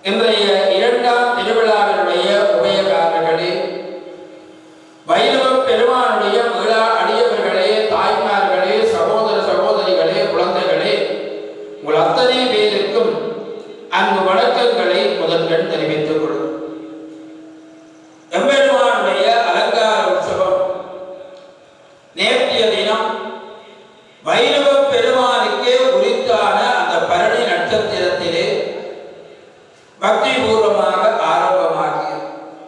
இன்றைய இரண்டாம் திருவிழாவினுடைய உபயகாரர்களே வைணவ பெருமானுடைய விழா அடியவர்களே தாய்மார்களே சகோதர சகோதரிகளே குழந்தைகளே உங்கள் அத்தனை பேருக்கும் அன்பு வணக்கங்களை முதற்கண் தெரிவித்துக் கொள்ளும் எம்பெருமானுடைய அலங்கார உற்சவம் நேற்றைய தினம் வைணவ பெருமானுக்கே உரித்தான அந்த பரணி நட்சத்திரத்திலே பக்தி பூர்வமாக ஆரம்பமாகியது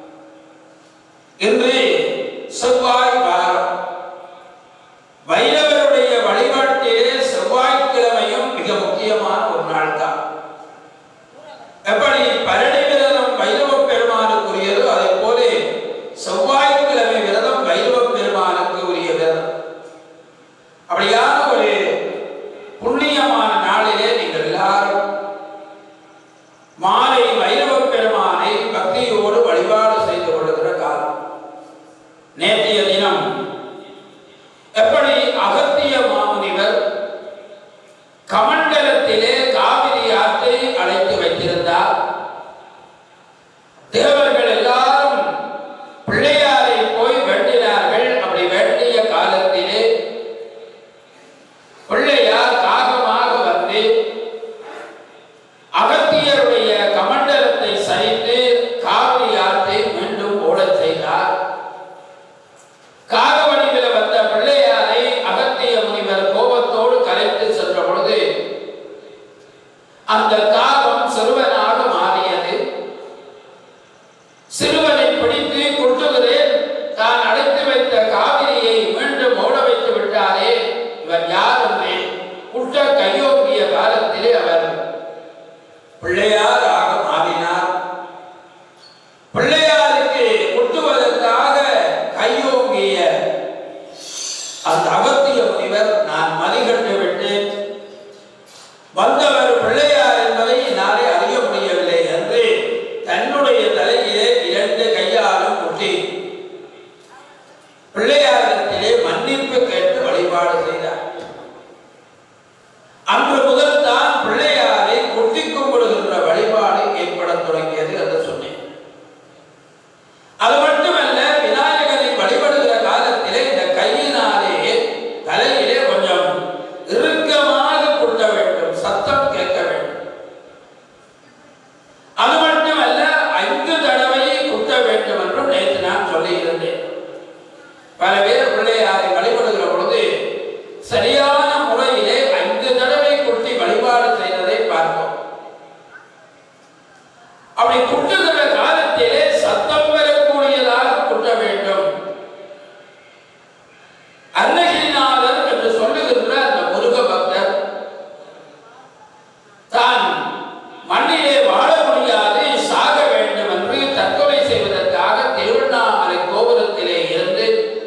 இன்று செவ்வாய் வாரம் வைணவருடைய வழிபாட்டிலே செவ்வாய்க்கிழமையும் மிக முக்கியமான ஒரு நாள் தான் எப்படி பரணி விரதம் வைணவ பெருமானுக்குரியதோ அதை போல செவ்வாய்க்கிழமை விரதம் வைணவ பெருமானுக்கு உரிய விரதம் அப்படியான ஒரு புண்ணியமான நாளிலே நீங்கள் எல்லாரும் மாலை வைரவ பெருமானை பக்தியோடு வழிபாடு செய்து கொள்கிற காலம் நேற்றைய தினம் எப்படி அகத்திய மாமுனிவர் கமண்டலத்திலே காவிரி ஆற்றை அழைத்து வைத்திருந்தார் தேவர்கள் எல்லாரும் பிள்ளையாரை போய் வேண்டினார்கள் அப்படி வேண்டிய காலத்திலே பிள்ளையார் காகமாக வந்து அகத்தியருடைய கமண்டலத்தை சரித்து காவிரி ஆற்றை மீண்டும் ஓடச் செய்தார் காகவடிவில் வந்த பிள்ளையாரை அகத்திய முனிவர் கோபத்தோடு கலைத்து சென்ற பொழுது அந்த காகம் சிறுவனாக மாறியது சிறுவனை பிடித்து கொட்டுகிறேன் தான் அடைத்து வைத்த காவிரியை மீண்டும் ஓட வைத்து விட்டாரே இவர் யார் என்று குற்ற கையோங்கிய காலத்திலே அவர் பிள்ளையாராக மாறினார் பிள்ளையாருக்கு குட்டுவதற்காக கையோங்கிய அந்த அகத்திய முனிவர் நான் மதிகண்டு விட்டேன் வந்தவர் பிள்ளையார் என்பதை என்னாலே அறிய முடியவில்லை என்று தன்னுடைய தலையிலே இரண்டு கையாலும் குட்டி பிள்ளையாரிடத்திலே மன்னிப்பு கேட்டு வழிபாடு செய்தார் அன்று முதல் தான் பிள்ளையாரை கொட்டி கும்பிடுகின்ற வழிபாடு ஏற்படத் தொடங்கியது என்று சொன்னேன் அது மட்டுமல்ல விநாயகரை வழிபடுகிற காலத்திலே இந்த கையினாலே தலையிலே கொஞ்சம் இறுக்கமாக குட்ட வேண்டும் சத்தம் கேட்க வேண்டும் அது மட்டுமல்ல ஐந்து தடவை குட்ட வேண்டும் என்றும் நேற்று நான் சொல்லியிருந்தேன் பல பேர் பிள்ளையாரை வழிபடுகிற பொழுது சரியான முறையிலே ஐந்து தடவை குட்டி வழிபாடு செய்வதை பார்ப்போம் அப்படி குட்டுகிற காலத்திலே சத்தம் பெறக்கூடியதாக குட்ட வேண்டும் அன்னகிரிநாதர் என்று சொல்லுகின்ற அந்த முருக பக்தர் தான் மண்ணிலே வாழ முடியாது சாக வேண்டும் என்று தற்கொலை செய்வதற்காக திருவண்ணாமலை கோபுரத்திலே இருந்து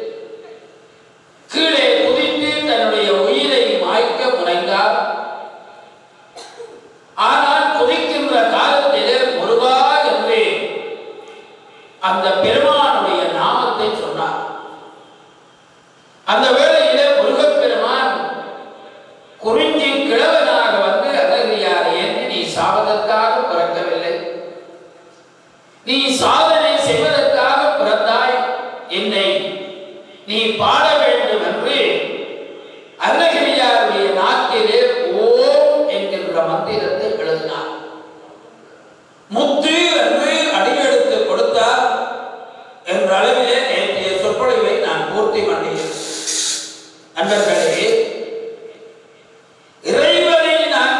கீழே குதித்து தன்னுடைய உயிரை மாய்க்க முனைந்தார் ஆனால் குதிக்கின்ற காலத்திலே முருகா என்று அந்த பெருமானுடைய நாமத்தை சொன்னார் அந்த வேளையிலே முருகப்பெருமான் குறிஞ்சி கிழவனாக வந்து அழகியார் ஏற்றி நீ சாவதற்காக பிறக்கவில்லை நீ சாதனை செய்வதற்காக பிறந்தாய் என்னை நீ பாட வேண்டும் என்று அருணகிரியாருடைய நாட்டிலே ஓம் என்கின்ற மந்திரத்தை எழுதினார் முத்து என்று அடியெடுத்து கொடுத்தார் என்ற அளவிலே நேற்றைய சொற்பொழிவை நான் பூர்த்தி பண்ணினேன் அன்பர்களே இறைவனை நான்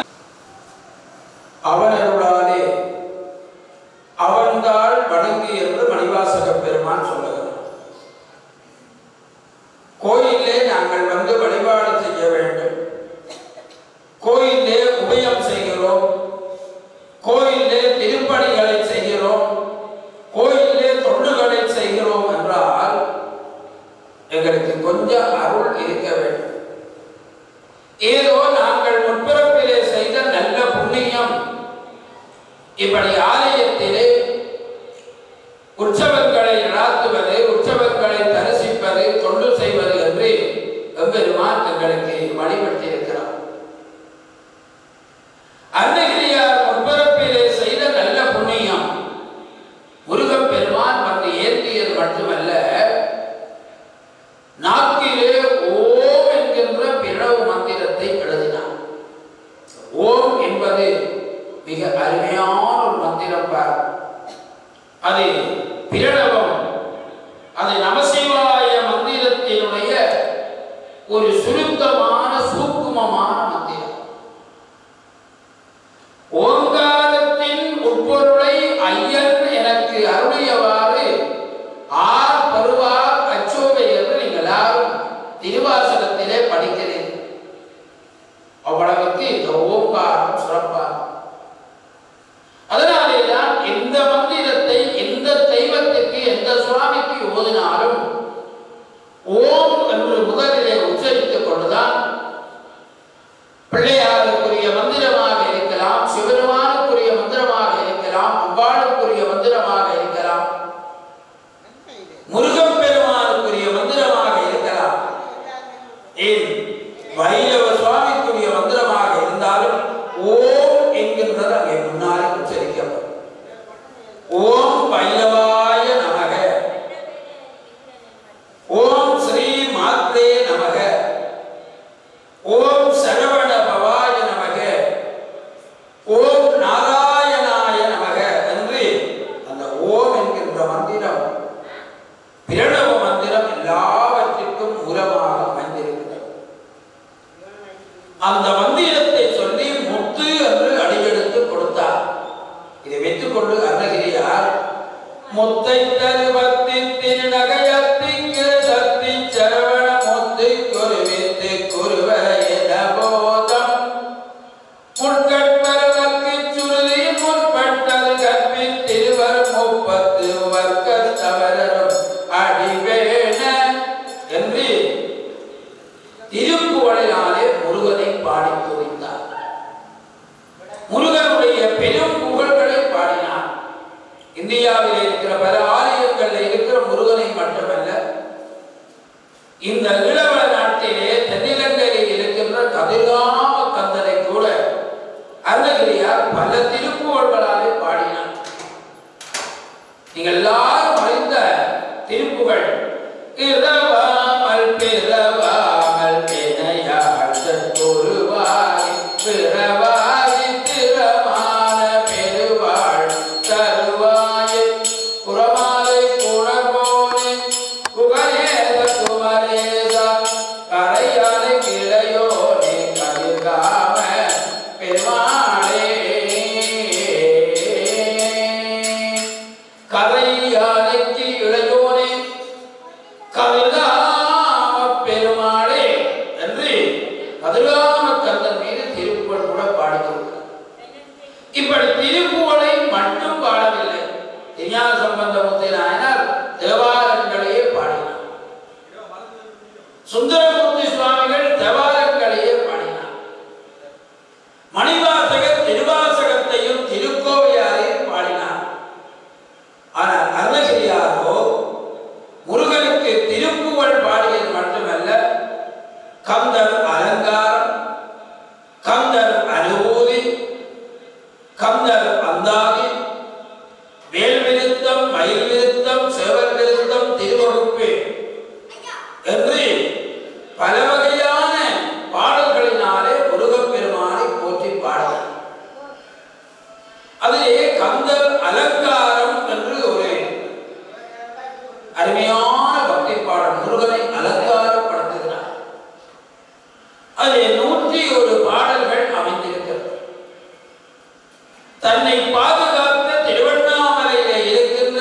அவனருளாலே அவன்தாள் வணங்கி என்று மணிவாசக பெருமான் சொல்லுகிறார் கோயிலே நாங்கள் வந்து வழிபாடு செய்ய வேண்டும் கோயிலே உபயம் செய்கிறோம் கோயிலே திருப்பணிகளை செய்கிறோம் கோயிலே தொண்டுகளை செய்கிறோம் என்றால் எங்களுக்கு கொஞ்சம் அருள் இருக்க வேண்டும் ஏதோ நாங்கள் முற்பிறப்பிலே செய்த நல்ல புண்ணியம் இப்படி ஆலயத்திலே உற்சவங்களை நடாத்துவது உற்சவங்களை தரிசிப்பது தொண்டு செய்வது என்று எம்பெருமான் எங்களுக்கு வழிபட்டிருக்கிறார் அருணகிரியார் முற்பிறப்பிலே செய்த நல்ல புண்ணியம் ஓதினாலும் ஓம் என்று முதலிலே உச்சரித்துக் கொண்டுதான் பிள்ளையாருக்குரிய மந்திரமாக இருக்கலாம் சிவருமானுக்குரிய மந்திரமாக இருக்கலாம் அவ்வாளுக்குரிய மந்திரமாக இருக்கலாம் முருகப் பெருமானுக்குரிய மந்திரமாக இருக்கலாம் ஏன் வைரவ சுவாமிக்குரிய மந்திரமாக இருந்தாலும் ஓம் என்கின்றது அங்கே முன்னாலே உச்சரிக்கப்படும் ஓம் வைரவாய நமக ஓம் ஸ்ரீ மாத்ரே நமக ஓம் சரவண பவாய நமக ஓம் நாராயணாய நமக என்று அந்த ஓம் என்கின்ற மந்திரம் பிரணவ மந்திரம் எல்லாவற்றிற்கும் மூலமாக அமைந்திருக்கிறது அந்த மந்திரத்தை சொல்லி முத்து என்று அடியெடுத்து கொடுத்தார் இதை வைத்துக்கொண்டு அருணகிரியார் முத்தை தருவத்தி திருநகையத்திக்கு சக்தி சரவண முத்து குருவித்து குருவ போதம் முற்கட்பரவர்க்கு சுருதி முற்பட்டது கற்பித்திருவர் முப்பத்து வர்க்கத்தவரரும் அடிவேண என்று திருப்புகழினாலே முருகனை பாடி துதித்தார் முருகனுடைய பெரும் புகழ்களை பாடினார் இந்தியாவில் இருக்கிற பல ஆலயங்களில் இருக்கிற முருகனை மட்டுமல்ல இந்த ஈழவ நாட்டிலே தென்னிலங்கையில் இருக்கின்ற கதிர்காம கந்தனை கூட அருணகிரியார் பல திருப்புகழ்களாலே பாடினார் நீங்கள் எல்லாரும் அறிந்த திருப்புகழ் இரவாமல் பிறவாமல் பிணையாள் தத்துருவாய் பிறவாய் திறமான பெருவாள் தருவாய் புறமாலை குணர்வோனே புகழேத குமரேசா கரையானை கிளையோனே கதிர்காம பெருமாளே கரையானைக்கு இளையோனே கதிர்காம பெருமாளே என்று கதிர்காம கந்தன் மீது திருப்புகழ் கூட பாடுகிறார் இப்படி திருப்புகழை மட்டும் பாடவில்லை திருஞான சம்பந்தமுத்தி நாயனார் தேவாரங்களையே பாடினார் சுந்தரமூர்த்தி சுவாமிகள் தேவாரங்களையே பாடினார் மணிவாசகர் திருவாசகத்தையும் திருக்கோவையாரையும் பாடினார் ஆனால் அருணகிரியாரோ முருகனுக்கு திருப்புகழ் பாடியது மட்டுமல்ல கந்தர் அலங்காரம் கந்தர் அனுபூதி கந்தர் அந்தாதி வேல் விருத்தம் மயில் விருத்தம் சேவல் விருத்தம் திருவகுப்பு என்று பல வகையான பாடல்களினாலே முருகப் பெருமானை போற்றி பாடலாம் அதிலே கந்தர் அலங்காரம் என்று ஒரு அருமையான பக்தி பாடல் முருகனை அலங்காரப்படுத்துகிறார் அதிலே நூற்றி ஒரு பாடல்கள் அமைந்திருக்கிறது தன்னை பாதுகாத்த திருவண்ணாமலையிலே இருக்கின்ற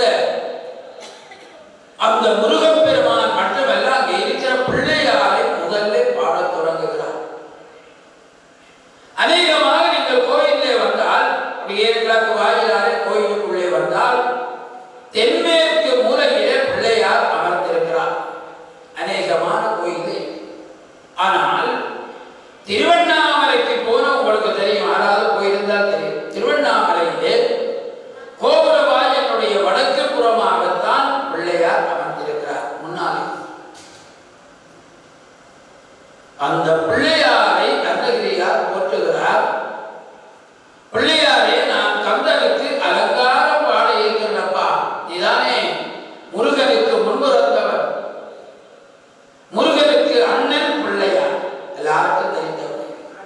அந்த முருகப் பெருமான் மட்டுமல்ல அங்கே இருக்கிற பிள்ளையாரை முதல்ல பாடத் தொடங்குகிறார் அநேகமாக நீங்கள் கோயிலே வந்தால் அப்படியே கிழக்கு வாயிலாலே கோயிலுக்குள்ளே வந்தால் தென்மேற்கு மூலையிலே பிள்ளையார் அமர்ந்திருக்கிறார் அநேகமான கோயிலே ஆனால் திருவண்ணாமலைக்கு போன உங்களுக்கு தெரியும் யாராவது போயிருந்தால் தெரியும் திருவண்ணாமலையிலே கோபுர வாயினுடைய வடக்கு புறமாகத்தான் பிள்ளையார் அமர்ந்திருக்கிறார் முன்னாலே அந்த பிள்ளையாரை அருணகிரியார் போற்றுகிறார் பிள்ளையாரே நான் கந்தனுக்கு அலங்காரம் பாட இருக்கிறப்பா நீதானே முருகனுக்கு முன்புறந்தவர் முருகனுக்கு அண்ணன் பிள்ளையார் எல்லாருக்கும் தெரிந்தவர்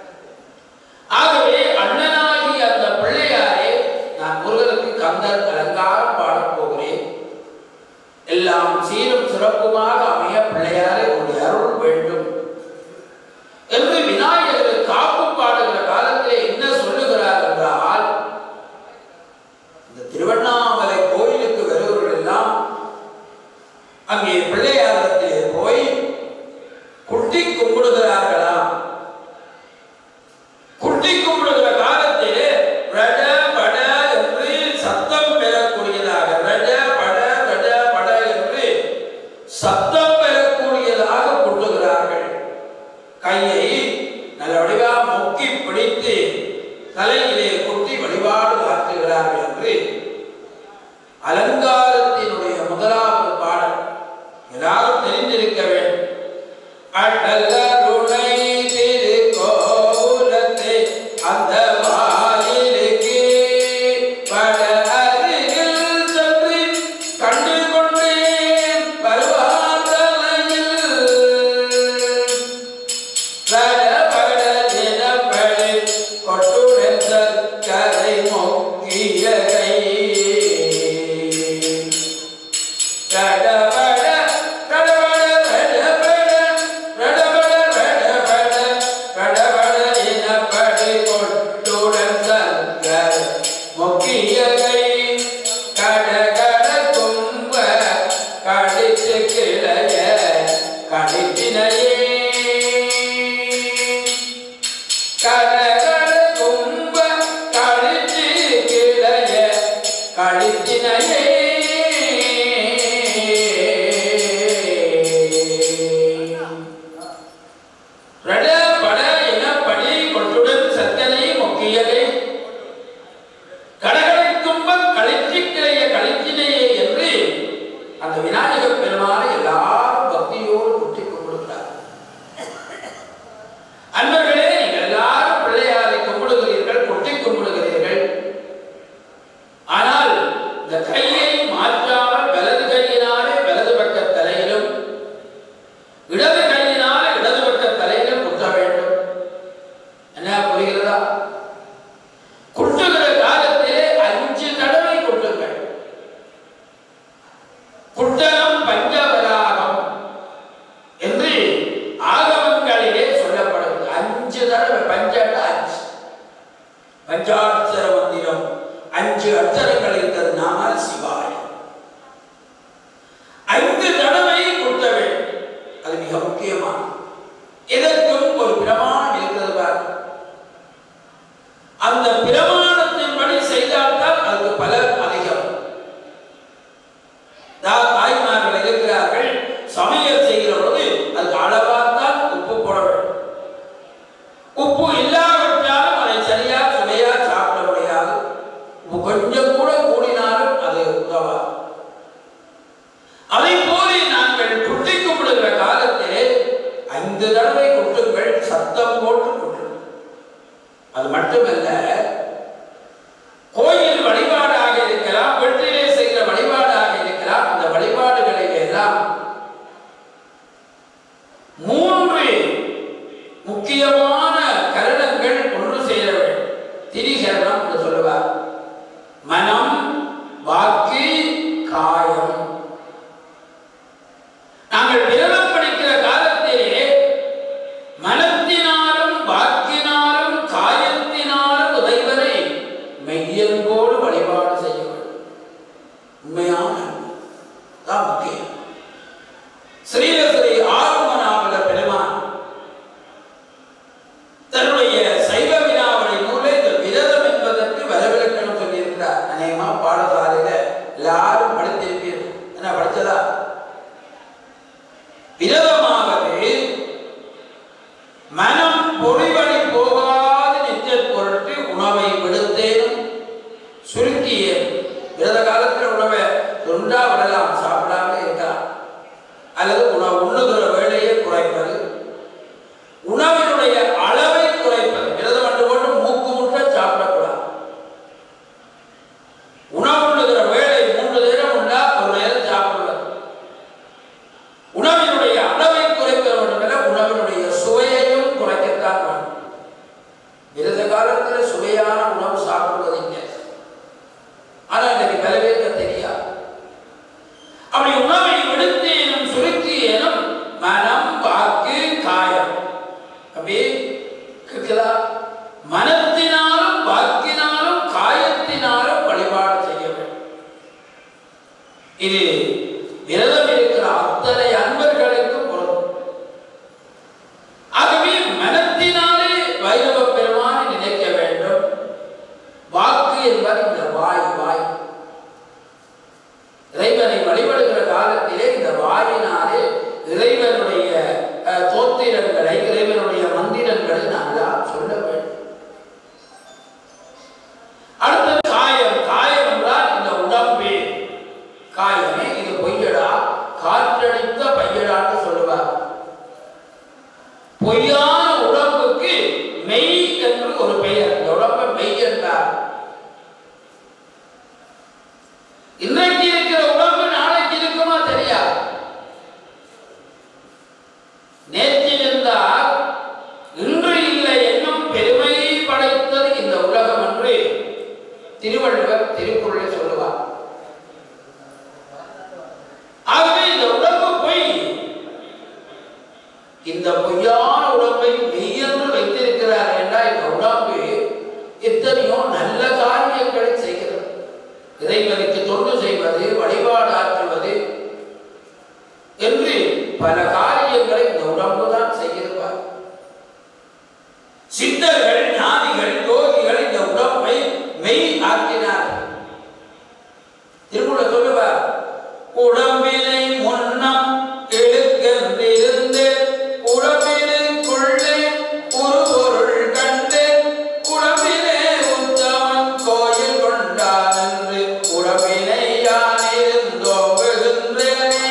ஆகவே அண்ணனாகி அந்த பிள்ளையாரே நான் முருகனுக்கு கந்தர் அலங்காரம் பாடப் போகிறேன் எல்லாம் சீரும் சிறப்புமாக அமைய பிள்ளையாரே உடைய அருள் வேண்டும் என்று விநாயகர் காப்பு பாடுகிற காலத்திலே என்ன சொல்லுகிறார் என்றால் இந்த திருவண்ணாமலை கோயிலுக்கு வருபவர்கள் எல்லாம் அங்கே பிள்ளையாரத்திலே போய் குட்டி கும்பிடுகிறார்களாம் குட்டி கும்பிடுகிற காலத்திலே ரட பட என்று சத்தம் பெறக்கூடியதாக ரட பட ரட பட என்று சத்தம் பெறக்கூடியதாக கொள்ளுகிறார்கள் கையை நல்ல வடிவா முக்கி பிடித்து தலையிலே குத்தி வழிபாடு ஆற்றுகிறார்கள் என்று அலங்காரத்தினுடைய முதலாவது பாடல் எல்லாரும் தெரிந்திருக்க வேண்டும் அடலருணை திருக்கோலத்தை அந்த வாயிலுக்கு பட அருகில் சென்று கண்டு கொண்டேன் பருவாந்தலையில் பட பட தினப்படி கொட்டுடன் சர்க்கரை மொக்கிய கை கடபட கடபட கடபட கடபட கடபட கடபட இனப்படி கொட்டுடன் சங்கர் முக்கிய கை கடகட கும்ப கடித்து கிளைய கடித்தினையே கடகட கும்ப கடித்து கிளைய கடித்தினையே ரட பட எனப்படி கொட்டுடன் சத்தனை மொக்கியதை கடகடை துன்பம் கழிச்சி கிளைய கழிச்சினையே என்று அந்த விநாயகர் பெருமானை எல்லாரும் பக்தியோடு குட்டி கும்பிடுகிறார் அன்பர்களே நீங்கள் எல்லாரும் பிள்ளையாரை கும்பிடுகிறீர்கள் குட்டி கும்பிடுகிறீர்கள் ஆனால் இந்த கையை மாற்றாமல் வலது கையினாலே வலது பக்க தலையிலும் இடது கையினாலே இடது பக்க தலையிலும் குத்த வேண்டும் என்ன புரிகிறதா குட்டுகிற காலத்திலே அஞ்சு தடவை குட்டுங்கள் குட்டனம் பஞ்சவராகம் என்று ஆகமங்களிலே சொல்லப்படுகிறது அஞ்சு தடவை பஞ்சட அஞ்சு பஞ்சாட்சர மந்திரம் அஞ்சு அட்சரங்கள் இருக்கிறது நாம சிவாய ஐந்து தடவை குட்ட வேண்டும் அது மிக முக்கியமான இதற்கும் ஒரு பிரமாணம் இருக்கிறது பாருங்க அந்த பிரமாணத்தின்படி செய்தால்தான் அதுக்கு பலன் அதிகம் தா- தாய்மார்கள் இருக்கிறார்கள் சமையல் செய்கிற பொழுது அதுக்கு அளவாத்தான் உப்பு போட வேண்டும் உப்பு இல்லாவிட்டாலும் அதை சரியா சுவையா சாப்பிட முடியாது உப்பு கொஞ்சம் கூட கூடினாலும் அது உதவாது அதை போல நாங்கள் குட்டி கும்பிடுகிற காலத்திலே ஐந்து தடவை குட்டுங்கள் சத்தம் போட்டு குட்டுங்கள் அது மட்டுமல்ல கோயில் வழிபாடாக இருக்கலாம் வீட்டிலே செய்கிற வழிபாடாக இருக்கலாம் அந்த வழிபாடுகளை எல்லாம் மூன்று முக்கியமான கரணங்கள் ஒன்று சேர வேண்டும் திரிகரணம் என்று சொல்லுவார் மனம் வாக்கு காயம் நாங்கள் விரதம் படிக்கிற காலத்திலே மனத்தினாலும் வாக்கினாலும் காயத்தினாலும் உதைவரை மெய்யன்போடு வழிபாடு செய்ய வேண்டும் உண்மையான அன்பு. தான் முக்கியம் ஸ்ரீலஸ்ரீ ஆறுமனாவல பெருமான் தன்னுடைய சைவ வினாவளி நூலை இந்த விரதம் என்பதற்கு வரவிலக்கணம் சொல்லியிருக்கிறார் அநேகமா பாடசாலையில எல்லாரும் படித்திருப்பீர்கள் என்ன படிச்சதா விரதமாவது மனம் பொறிவழி போகாத நித்திய பொருட்டு உணவை விடுத்தேனும் சுருக்கிய விரத காலத்தில் உணவை தொண்டா விடலாம் சாப்பிடாமலே இருக்கலாம் அல்லது உணவு உண்ணுகிற வேலையை குறைப்பது உணவினுடைய அளவை குறைப்பது விரதம் கண்டு போட்டு மூக்கு முட்ட சாப்பிடக்கூடாது உணவு உண்ணுகிற வேலை மூன்று நேரம் உண்டா ஒரு நேரம் சாப்பிடுவது உணவினுடைய அளவை குறைக்க வேண்டுமென உணவினுடைய சுவையையும் குறைக்கத்தான் வேண்டும் விரத காலத்தில் சுவையான உணவு சாப்பிடுவது இல்லை ஆனால் இன்னைக்கு பல பேருக்கு தெரியாது அப்படி உணவை விடுத்து எனும் சுருக்கி எனும் மனம் வாக்கு காயம் அப்படியே கேட்குதா மனத்தினாலும் வாக்கினாலும் காயத்தினாலும் வழிபாடு செய்ய வேண்டும் இது விரதம் இருக்கிற அத்தனை அன்பர்களுக்கும் பொருந்தும் ஆகவே மனத்தினாலே வைரவ பெருமானை நினைக்க வேண்டும் வாக்கு என்பது இந்த வாய் வாய் இறைவனை வழிபடுகிற காலத்திலே இந்த வாயினாலே என்று பல காரியங்களை இந்த உடம்பு தான் செய்திருப்பார் சித்தர்கள் ஞானிகள் யோகிகள் இந்த உடம்பை மெய் ஆக்கினார்கள் திருக்குள்ள சொல்லுவார் உடம்பினை முன்னம் எழுக்கென்றிருந்து உடம்பினுக்குள்ளே ஒரு பொருள் கண்டு உடம்பிலே உத்தமன் கோயில் கொண்டான் என்று உடம்பினை யானிருந்தோங்குகின்றேனே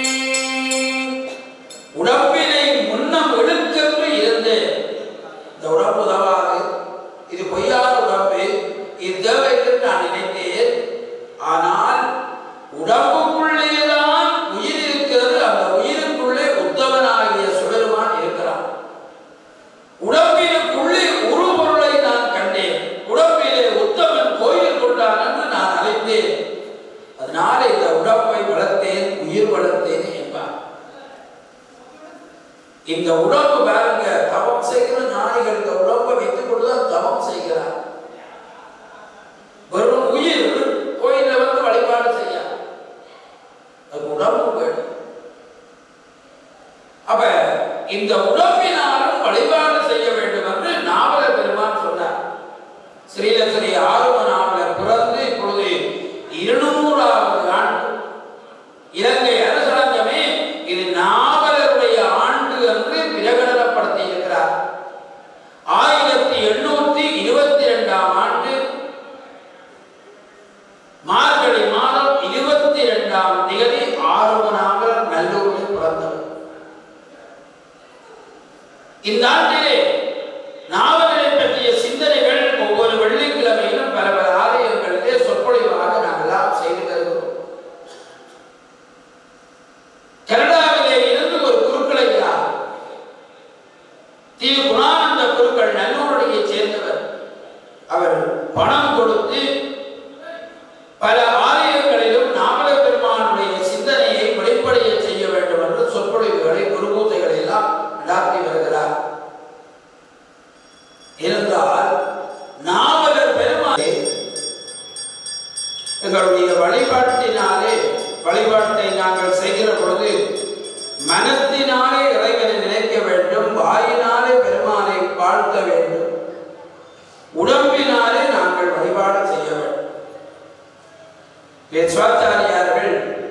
உடம்பினை முன்னம் எழுக்கென்று இருந்தேன் இந்த உடம்பு உதவாது இது பொய்யான உடம்பு இது தேவை என்று நான் நினைத்தேன் ஆனால் உடம்புக்குள்ளேதான் உயிர் இருக்கிறது அந்த உயிருக்குள்ளே உத்தமனாகிய சிவருமான் இருக்கிறான் உடம்பினுக்குள்ளே ஒரு பொருளை நான் கண்டேன் உடம்பிலே உத்தமன் கோயில் கொண்டான் என்று நான் அறிந்தேன் அதனால இந்த உடம்பை வளர்த்தேன் உயிர் வளர்த்தேன் என்பார் இந்த உடம்பு பாருங்க தவம் செய்கிற ஞானிகள் இந்த உடம்பை வைத்துக் கொண்டுதான் தவம் செய்கிறார் வெறும் உயிர் கோயில்ல வந்து வழிபாடு செய்ய அது உடம்பு வேணும் அப்ப இந்த உடம்பினாலும் வழிபாடு செய்ய வேண்டும் என்று நாவலர் பெருமான் சொன்னார் ஸ்ரீலஸ்ரீ ஆர்வ நாவலர் பிறந்து இப்பொழுது இருநூறாவது ஆண்டு இலங்கை அரசாங்கமே இது நாவலருடைய ஆண்டு என்று பிரகடனப்படுத்தி இருக்கிறார் ஆயிரத்தி எண்ணூத்தி இருபத்தி இரண்டாம் ஆண்டு மார்கழி மாதம் இருபத்தி இரண்டாம் தேதி ஆறுவ நாவலர் நல்லூரில் பிறந்தவர் இந்த ஆண்டிலே நாவலை பற்றிய சிந்தனைகள் ஒவ்வொரு வெள்ளிக்கிழமையிலும் பல பல ஆலயங்களிலே சொற்பொழிவாக நாங்கள்லாம் செய்து வருகிறோம் கனடாவிலே இருந்து ஒரு குருக்களையா திரு குணானந்த குருக்கள் நல்லூருடைய சேர்ந்தவர் அவர் பணம் கொடுத்து பல ஆலயங்களிலும் நாமல பெருமானுடைய சிந்தனையை வெளிப்படைய செய்ய வேண்டும் என்று சொற்பொழிவுகளை குருபூசைகளை எல்லாம் நடாத்தி வருகிறார் இருந்தால் நாவலர் பெருமானே எங்களுடைய வழிபாட்டினாலே வழிபாட்டை நாங்கள் செய்கிற பொழுது மனத்தினாலே இறைவனை நினைக்க வேண்டும் வாயினாலே பெருமானை வாழ்த்த வேண்டும் உடம்பினாலே நாங்கள் வழிபாடு செய்ய வேண்டும் சிவாச்சாரியார்கள்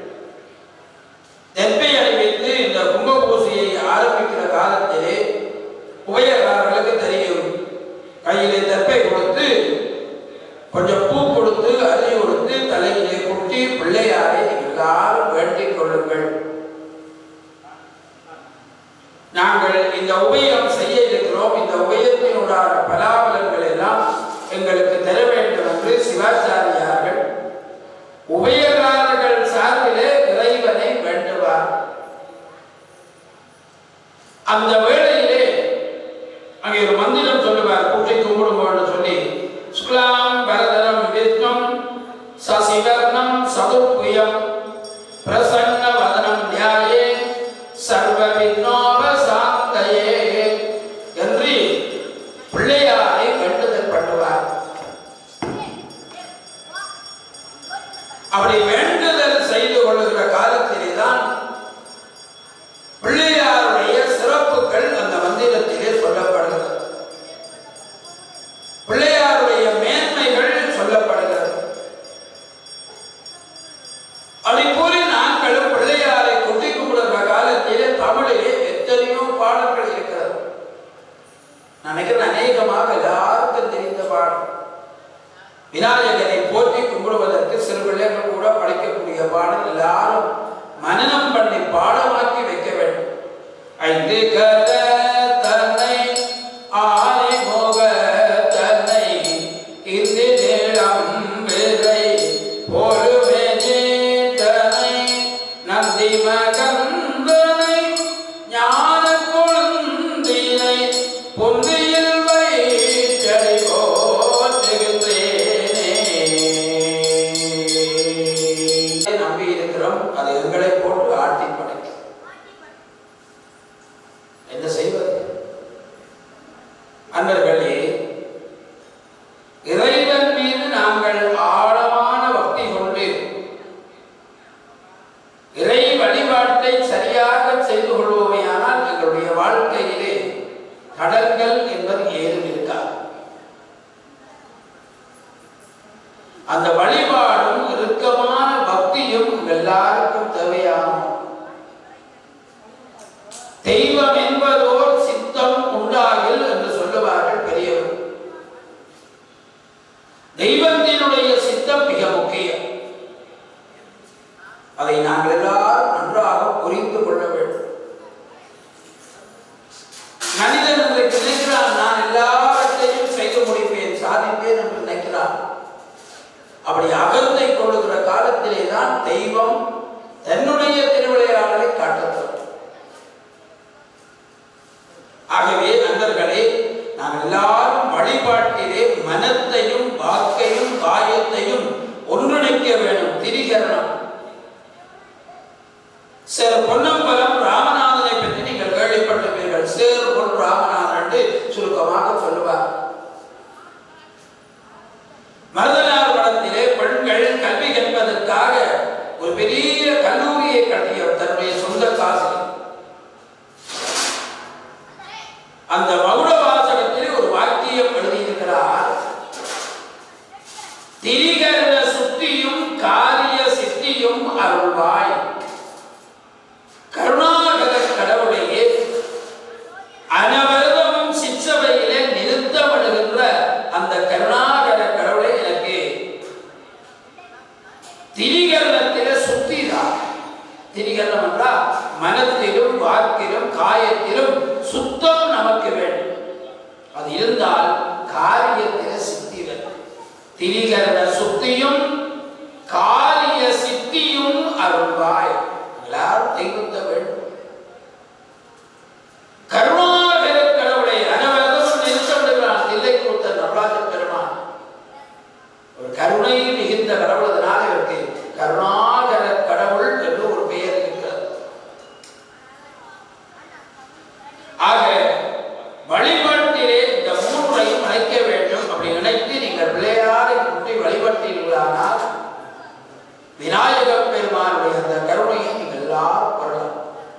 தெப்பை அணிவித்து இந்த கும்பபூசையை ஆரம்பிக்கிற காலத்திலே உபயக்காரர்களுக்கு தெரியும் கையிலே தெப்பை கொடுத்து கொஞ்சம் பூ கொடுத்து அரி கொடுத்து தலையிலே குட்டி பிள்ளையாரை எல்லாரும் வேண்டிக் கொள்ளுங்கள் நாங்கள் இந்த உபயம் செய்ய இருக்கிறோம் இந்த உபயத்தினுடான பலாபலன்கள் எல்லாம் எங்களுக்கு தர வேண்டும் என்று சிவாச்சாரியார்கள் உபயகாரர்கள் சார்பிலே இறைவனை வேண்டுவார் அந்த வேளையிலே அங்கே ஒரு மந்திரம் சொல்லுவார் பூஜை கும்பிடுங்கன்னு சொல்லி சுக்லாம் பரதரம் விஷ்ணம் சசிவர்ணம் சதுர்புயம் பிரசன்ன வதனம் தியாயே சர்வ விக்னோபசாந்தயே என்று பிள்ளையாரை வேண்டுதல் பண்ணுவார் அப்படி வேண்டுதல் செய்து கொள்ளுகிற காலத்திலே தான் பிள்ளையாருடைய சிறப்புகள் அந்த மந்திரத்திலே சொல்லப்படுகிறது பிள்ளையாருடைய மேன்மைகள் சொல்லப்படுகிறது அதை போல நாங்களும் பிள்ளையாரை கொட்டி கும்பிடுகிற காலத்திலே தமிழிலே எத்தனையோ பாடல்கள் இருக்கிறது நினைக்கிறேன் அநேகமாக எல்லாருக்கும் தெரிந்த பாடல் விநாயகரை போற்றி கும்பிடுவதற்கு சிறு பிள்ளைகள் கூட படிக்கக்கூடிய பாடல் எல்லாரும் மனனம் பண்ணி பாடமாக்கி வைக்க வேண்டும் ஐந்து கத தன்னை ஆனை மோக தன்னை இந்து நீளம் விரை பொறுமே தனை நந்தி மகந்தனை ஞான கொழுந்தினை பொந்தியில் வைத்தடி போற்றுகின்றேனே நம்பி இருக்கிறோம் அது எங்களை போட்டு ஆட்டி படைக்கும் என்ன செய்வது அன்பர்களே இறைவன் மீது நாங்கள் ஆழமான பக்தி கொண்டு இறை வழிபாட்டை சரியாக பொன்னம்பலம் ராமநாதனை பற்றி நீங்கள் கேள்விப்பட்டிருப்பீர்கள் சேர் பொன் ராமநாதன் என்று சுருக்கமாக சொல்லுவார் மருதனார் படத்திலே பெண்கள் கல்வி கற்பதற்காக ஒரு பெரிய கல்லூரியை கட்டியவர் தன்னுடைய சொந்த காசில் அந்த மகுட வாசகத்திலே ஒரு வாக்கியம் எழுதியிருக்கிறார் திரிகரண சுத்தியும் காரிய சித்தியும் அருள்வாய் கருணாகர கடவுளையே அனவரதமும் சிற்றவையிலே நிறுத்தப்படுகின்ற அந்த கருணாகர கடவுளை எனக்கு திரிகரணத்திலே சுத்திதான் திரிகரணம் என்றால் மனத்திலும் வாக்கிலும் காயத்திலும் சுத்தம் நமக்கு வேண்டும் அது இருந்தால் காரியத்திலே சித்தி வரும் திரிகரண சுத்தியும் காரிய சித்தியும் அருள்வாய் எல்லாரும் தெய்வத்த வேண்டும் கருணாகர கடவுளை அனவரதம் நிறுத்தப்படுகிறான் தில்லை கொடுத்த நடராஜ பெருமான் ஒரு கருணை மிகுந்த கடவுள் அதனால இருக்கு கருணாகர கடவுள் என்று ஒரு பெயர் இருக்கிறது ஆக வழிபாட்டிலே இந்த மூன்றையும் இணைக்க வேண்டும் அப்படி இணைத்து நீங்கள் பிள்ளையாரை குட்டி வழிபட்டீர்களானால் விநாயக பெருமானுடைய அந்த கருணையை நீங்கள் எல்லாரும் பெறலாம்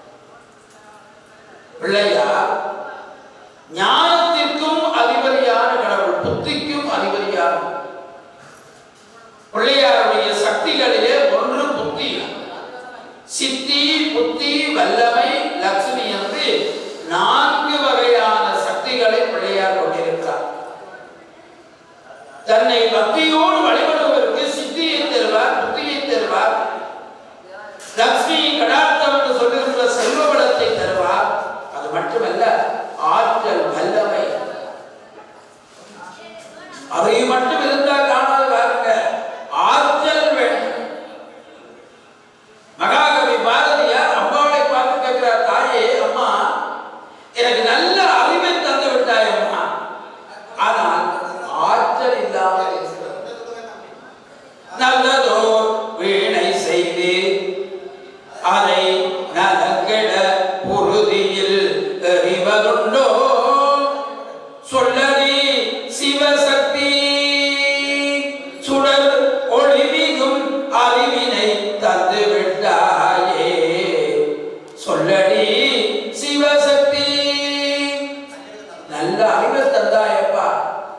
பிள்ளையார் ஞானத்திற்கும் அதிபதியான கடவுள் புத்திக்கும் அதிபதியான பிள்ளையாருடைய சக்திகளிலே ஒன்று புத்தி சித்தி புத்தி வல்லமை லட்சுமி என்று நான்கு வகையான சக்திகளை பிள்ளையார் கொண்டிருக்கிறார் தன்னை பக்தியோடு வழிபடுவதற்கு சித்தியை தருவார் புத்தியை தருவார் லக்ஷ்மி கடார்த்தம் என்று சொல்லுகின்ற செல்வ வளத்தை தருவார் அது மட்டுமல்ல ஆற்றல் வல்லமை அதை மட்டும் இருந்தால் காணாது பாருங்க ஆற்றல் வேண்டும் மகாகவி பாரதியார் அம்மாவை பார்த்து கேட்கிறார் தாயே அம்மா எனக்கு நல்ல அறிவை தந்து விட்டாய் அம்மா ஆனால் ஆற்றல் இல்லாமல் இருக்கிறது நல்லதோர் வீணை செய்து அதை நலங்கிட பொருதியில் எறிவதுண்டோ சொல்லடி சிவசக்தி சுடர் ஒளிமிகும் அறிவினை தந்து விட்டாயே சொல்லடி சிவசக்தி நல்ல அறிவை தந்தாயப்பா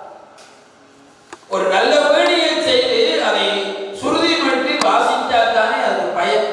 ஒரு நல்ல வேடியை செய்து அதை சுருதி மட்டி வாசித்தா தானே அது பயன்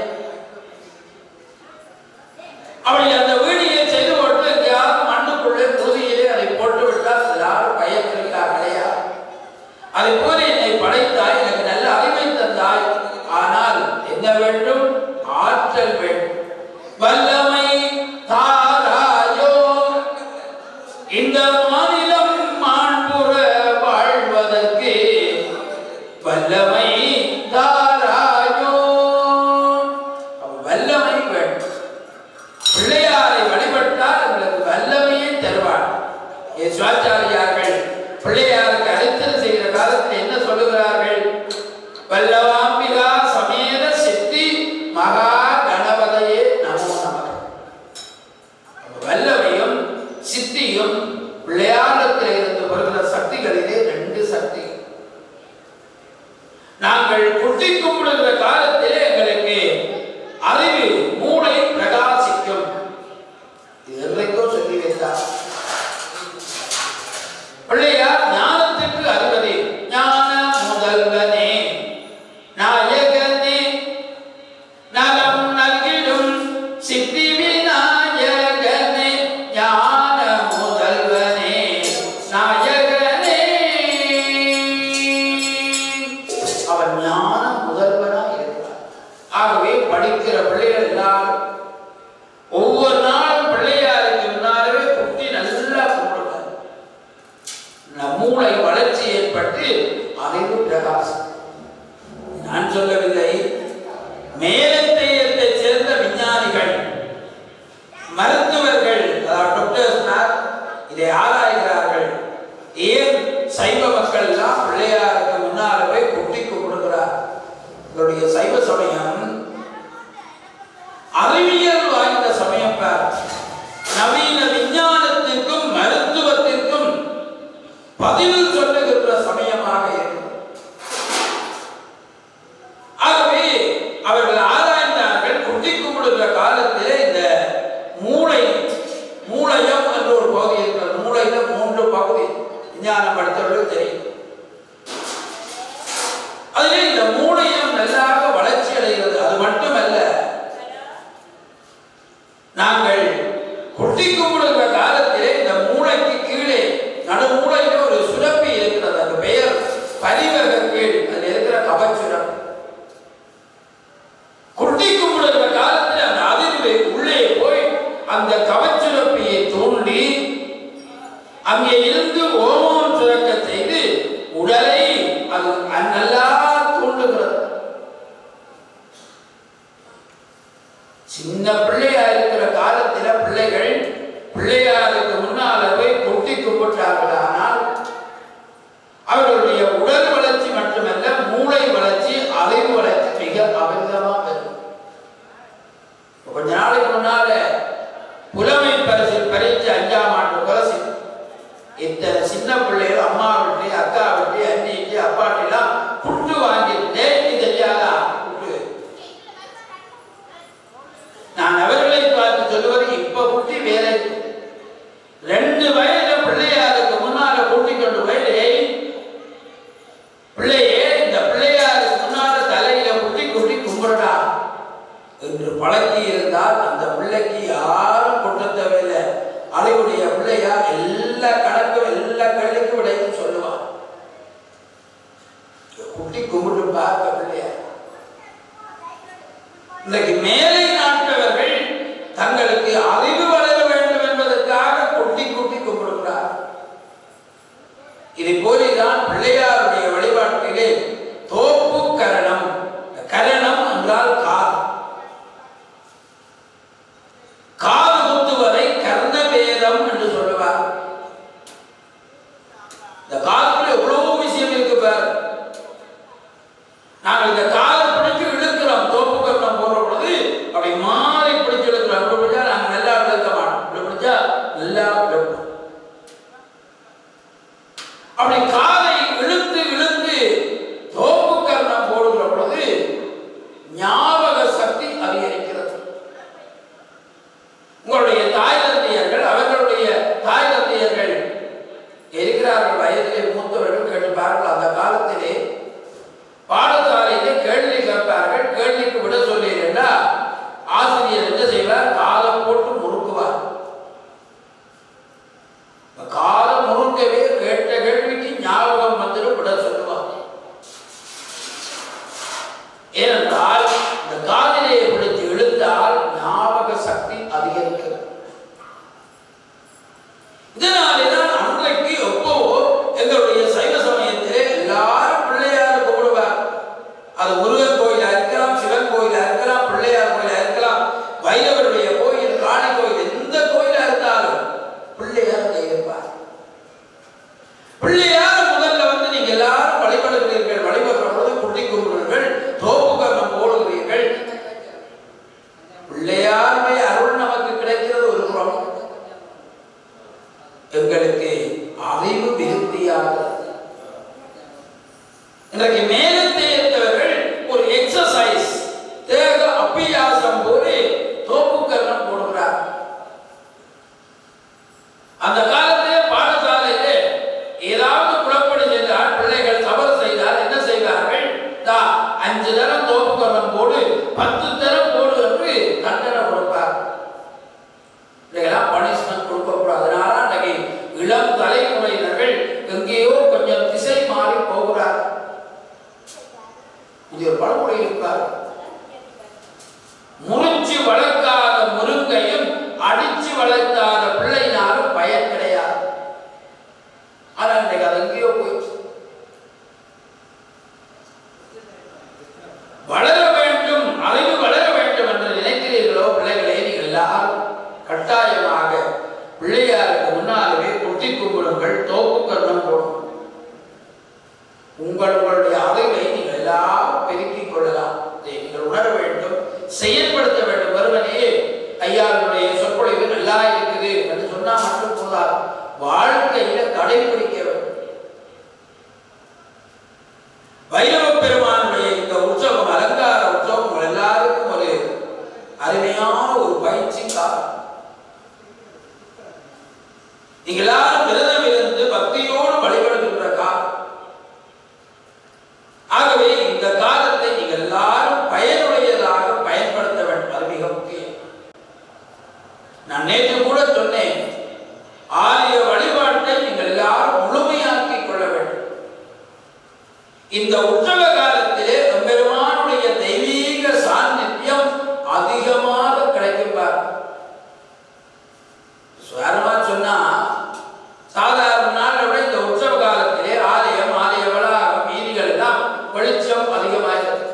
அப்படி அந்த வீடியை செய்து போட்டு எங்கேயாவது மண்ணுக்குள்ளே புழுதியிலே அதை போட்டு விட்டால் அது யாரும் பயத்திருக்கா கிடையா அதை போல என்னை படைத்தாய் எனக்கு நல்ல அறிவை தந்தாய் ஆனால் என்ன வேண்டும் ஆற்றல் வேண்டும் வல்லமை தாராயோ இந்த மாநிலம் மாண்புற வாழ்வதற்கு வல்லமை தாராயோ அப்ப வல்லமை வேண்டும் பிள்ளையாரை வழிபட்டால் உங்களுக்கு வல்லமையை தருவார் ஏ சுவாச்சாரியார்கள் பிள்ளையாருக்கு அழைத்தல் செய்கிற காலத்தில் என்ன சொல்லுகிறார்கள் வல்லவாம்பிகா சமேத சித்தி மகா கணபதையே நமோ நமக வல்லமையும் சித்தியும் பிள்ளையாரத்தில் இருந்து வருகிற சக்திகளிலே ரெண்டு சக்தி நாங்கள் குட்டி கும்பிடுகிற காலத்திலே எங்களுக்கு அறிவு மூளை பிரகாசிக்கும் இது என்றைக்கோ சொல்லி வைத்தார் பிள்ளையார் ஞானத்திற்கு அறிவு பார் நவீன விஞ்ஞானத்திற்கும் மருத்துவத்திற்கும் பதில் சொல்லுகின்ற சமயமாக இருக்கும் ஆகவே அவர்கள் ஆராய்ந்தார்கள் குட்டி கும்பிடுகிற காலத்திலே இந்த மூளை மூளையம் என்ற ஒரு பகுதி இருக்கிறது மூளையில மூன்று பகுதி விஞ்ஞானம் படித்தவர்களுக்கு தெரியும் அதிலே இந்த மூளையம் நல்லாக வளர்ச்சி அடைகிறது அது மட்டுமல்ல நாங்கள் கொட்டி கும்பிடுகிற காலத்திலே இந்த மூளைக்கு கீழே நடுமூளையில ஒரு சுரப்பி இருக்கிறது அந்த பெயர் பரிவக கீழ் அதில் இருக்கிற கபச்சுரம் கொட்டி கும்பிடுகிற காலத்தில் அந்த அதிர்வை உள்ளே போய் அந்த கவச்சுரப்பியை தூண்டி அங்கே இருந்து ஓமம் சுரக்க செய்து உடலை அது நல்லா தூண்டுகிறது சின்ன பிள்ளையா இருக்கிற காலத்துல பிள்ளைகள் பிள்ளையாருக்கு முன்னால போய் கொட்டி கும்பிட்டார்கள் ஆனால் அவர்களுடைய உடல் வளர்ச்சி மட்டுமல்ல மூளை வளர்ச்சி அறிவு வளர்ச்சி மிக அமிர்தமா பெறும் கொஞ்ச நாளைக்கு முன்னால புலமை பரிசில் பரீட்சை அஞ்சாம் ஆண்டு பரிசு இத்தனை சின்ன பிள்ளைகள் அம்மா விட்டு அக்கா விட்டு அண்ணிட்டு அப்பாட்டெல்லாம் புட்டு வாங்கிட்டு இது தெரியாதா புட்டு நான் அவர்களை பார்த்து சொல்லுவது இப்ப குட்டி வேற ரெண்டு வயது பிள்ளையாருக்கு முன்னால கூட்டிக் கொண்டு போய் "டேய், பிள்ளையே இந்த பிள்ளையாருக்கு முன்னால தலையில குட்டி குட்டி கும்பிடுடா என்று பழக்கி இருந்தால் அந்த பிள்ளைக்கு யாரும் கொட்ட தேவையில்லை அதையுடைய பிள்ளையா எல்லா கணக்கும் எல்லா கேள்விக்கும் விடையும் சொல்லுவான் குட்டி கும்பிட்டு பார்க்க பிள்ளையா இன்றைக்கு மேலை நாட்டவர்கள் தங்களுக்கு அறிவு வளர வேண்டும் என்பதற்காக குட்டி குட்டி கும்பிடுகிறார் இதை போலதான் பிள்ளையாருடைய வழிபாட்டிலே தோப்பு கரணம் கரணம் என்றால் காது காது குத்துவதை கர்ண வேதம் என்று சொல்லுவார் இந்த காதுக்குள்ள எவ்வளவு விஷயம் இருக்கு பாரு நாங்கள் இந்த காதை பிடிச்சு இழுக்கிறோம் தோப்பு கரணம் போடுற பொழுது அப்படி மாறி பிடிச்சு இழுக்கிறோம் அப்படி பிடிச்சா நாங்கள் நல்லா இழுக்க மாட்டோம் இப்படி பிடிச்சா நல்லா இழுப்போம் அப்படி காதை இழுத்து இழுத்து தோப்பு கரணம் போடுகிற பொழுது ஞாபக சக்தி அதிகரிக்கிறது உங்களுடைய தாய் தந்தையர்கள் அவர்களுடைய தாய் தந்தையர்கள் இருக்கிறார்கள் வயதிலே மூத்தவர்கள் கேட்டுப்பார்கள் அந்த காலத்திலே பாடசாலையிலே கேள்வி கேட்பார்கள் கேள்விக்கு விட சொல்லீங்கன்னா ஆசிரியர் என்ன செய்வார் காலம் போட்டு முறுக்குவார் இந்த காலம் முறுக்கவே கேட்ட கேள்விக்கு ஞாபகம் வந்துடும் விட சொல்லுவார் ஏனென்றால் இந்த காதிலே பிடித்து இழுத்தால் ஞாபக சக்தி அதிகரிக்கிறது இதனாலே தான் அன்றைக்கு எப்பவோ எங்களுடைய சைவ சமயத்திலே எல்லாரும் பிள்ளையார் கும்பிடுவார் அது முருகன் கோயிலா இருக்கலாம் சிவன் கோயிலா இருக்கலாம் பிள்ளையார் கோயிலா இருக்கலாம் வைரவருடைய கோயில் காளி கோயில் எந்த கோயிலா இருந்தாலும் பிள்ளையார் கையிருப்பார் பிள்ளையார் முதல்ல வந்து நீங்க எல்லாரும் வழிபடுகிறீர்கள் வழிபடுற பொழுது குட்டி கும்பிடுவீர்கள் தோப்பு கர்ணம் போடுகிறீர்கள் பிள்ளையாருடைய அருள் நமக்கு கிடைக்கிறது ஒரு புறம் எங்களுக்கு அறிவு விருத்தியாகிறது இன்றைக்கு மேலத்தேர்ந்தவர்கள் ஒரு எக்ஸசைஸ் தேக அபியாசம் போல தோப்புக்கரணம் போடுகிறார் அந்த காலத்திலே பாடசாலையிலே ஏதாவது குழப்படி செய்தால் பிள்ளைகள் தவறு செய்தால் என்ன செய்வார்கள் தா அஞ்சு தரம் தோப்புக்கரணம் போடு பத்து தரம் போடு என்று தண்டனை கொடுப்பார் இதெல்லாம் பனிஷ்மெண்ட் கொடுக்கக்கூடாது அதனால அன்றைக்கு இளம் தலைமுறையினர்கள் எங்கேயோ கொஞ்சம் திசை மாறி போகிறார் இது ஒரு பழமொழி இருப்பார் முறிச்சு வளர்க்காத முருங்கையும் அடிச்சு வளர்க்காத பிள்ளைனாலும் பயன் கிடையாது ஆனா இன்றைக்கு அது எங்கேயோ போயிடுச்சு வளர வேண்டும் அறிவு வளர வேண்டும் என்று நினைக்கிறீர்களோ பிள்ளைகளே நீங்கள் எல்லாரும் கட்டாயமாக பிள்ளையாருக்கு முன்னாலே கொட்டி கும்பிடுங்கள் தோப்பு கர்ணம் போடும் உங்கள் உங்களுடைய அறிவை நீங்கள் எல்லாம் பெருக்கிக் கொள்ளலாம் இதை நீங்கள் உணர வேண்டும் செயல்படுத்த வேண்டும் வருவனே ஐயாவுடைய சொற்பொழி விசுவாசத்தால் வாழ்க்கையில கடைபிடிக்க வேண்டும் வைரவ பெருமானுடைய இந்த உற்சவம் அலங்கார உற்சவம் உங்கள் எல்லாருக்கும் ஒரு அருமையான ஒரு பயிற்சி காலம் நீங்க எல்லாரும் விரதம் இருந்து பக்தியோடு வழிபடுகின்ற காலம் ஆகவே இந்த காலத்தை நீங்கள் எல்லாரும் பயனுடையதாக பயன்படுத்த வேண்டும் அது மிக முக்கியம் நான் நேற்று கூட சொன்னேன் ஆலய வழிபாட்டை நீங்கள் எல்லாரும் முழுமையாக்கிக் கொள்ள வேண்டும் இந்த உற்சவ காலத்திலே பெருமானுடைய தெய்வீக சாநித்தியம் அதிகமாக கிடைக்கும் பார் சுவாரமா சொன்னா சாதாரண நாளை விட இந்த உற்சவ காலத்திலே ஆலயம் ஆலய வளாகம் வீதிகள் எல்லாம் வெளிச்சம் அதிகமாகிறது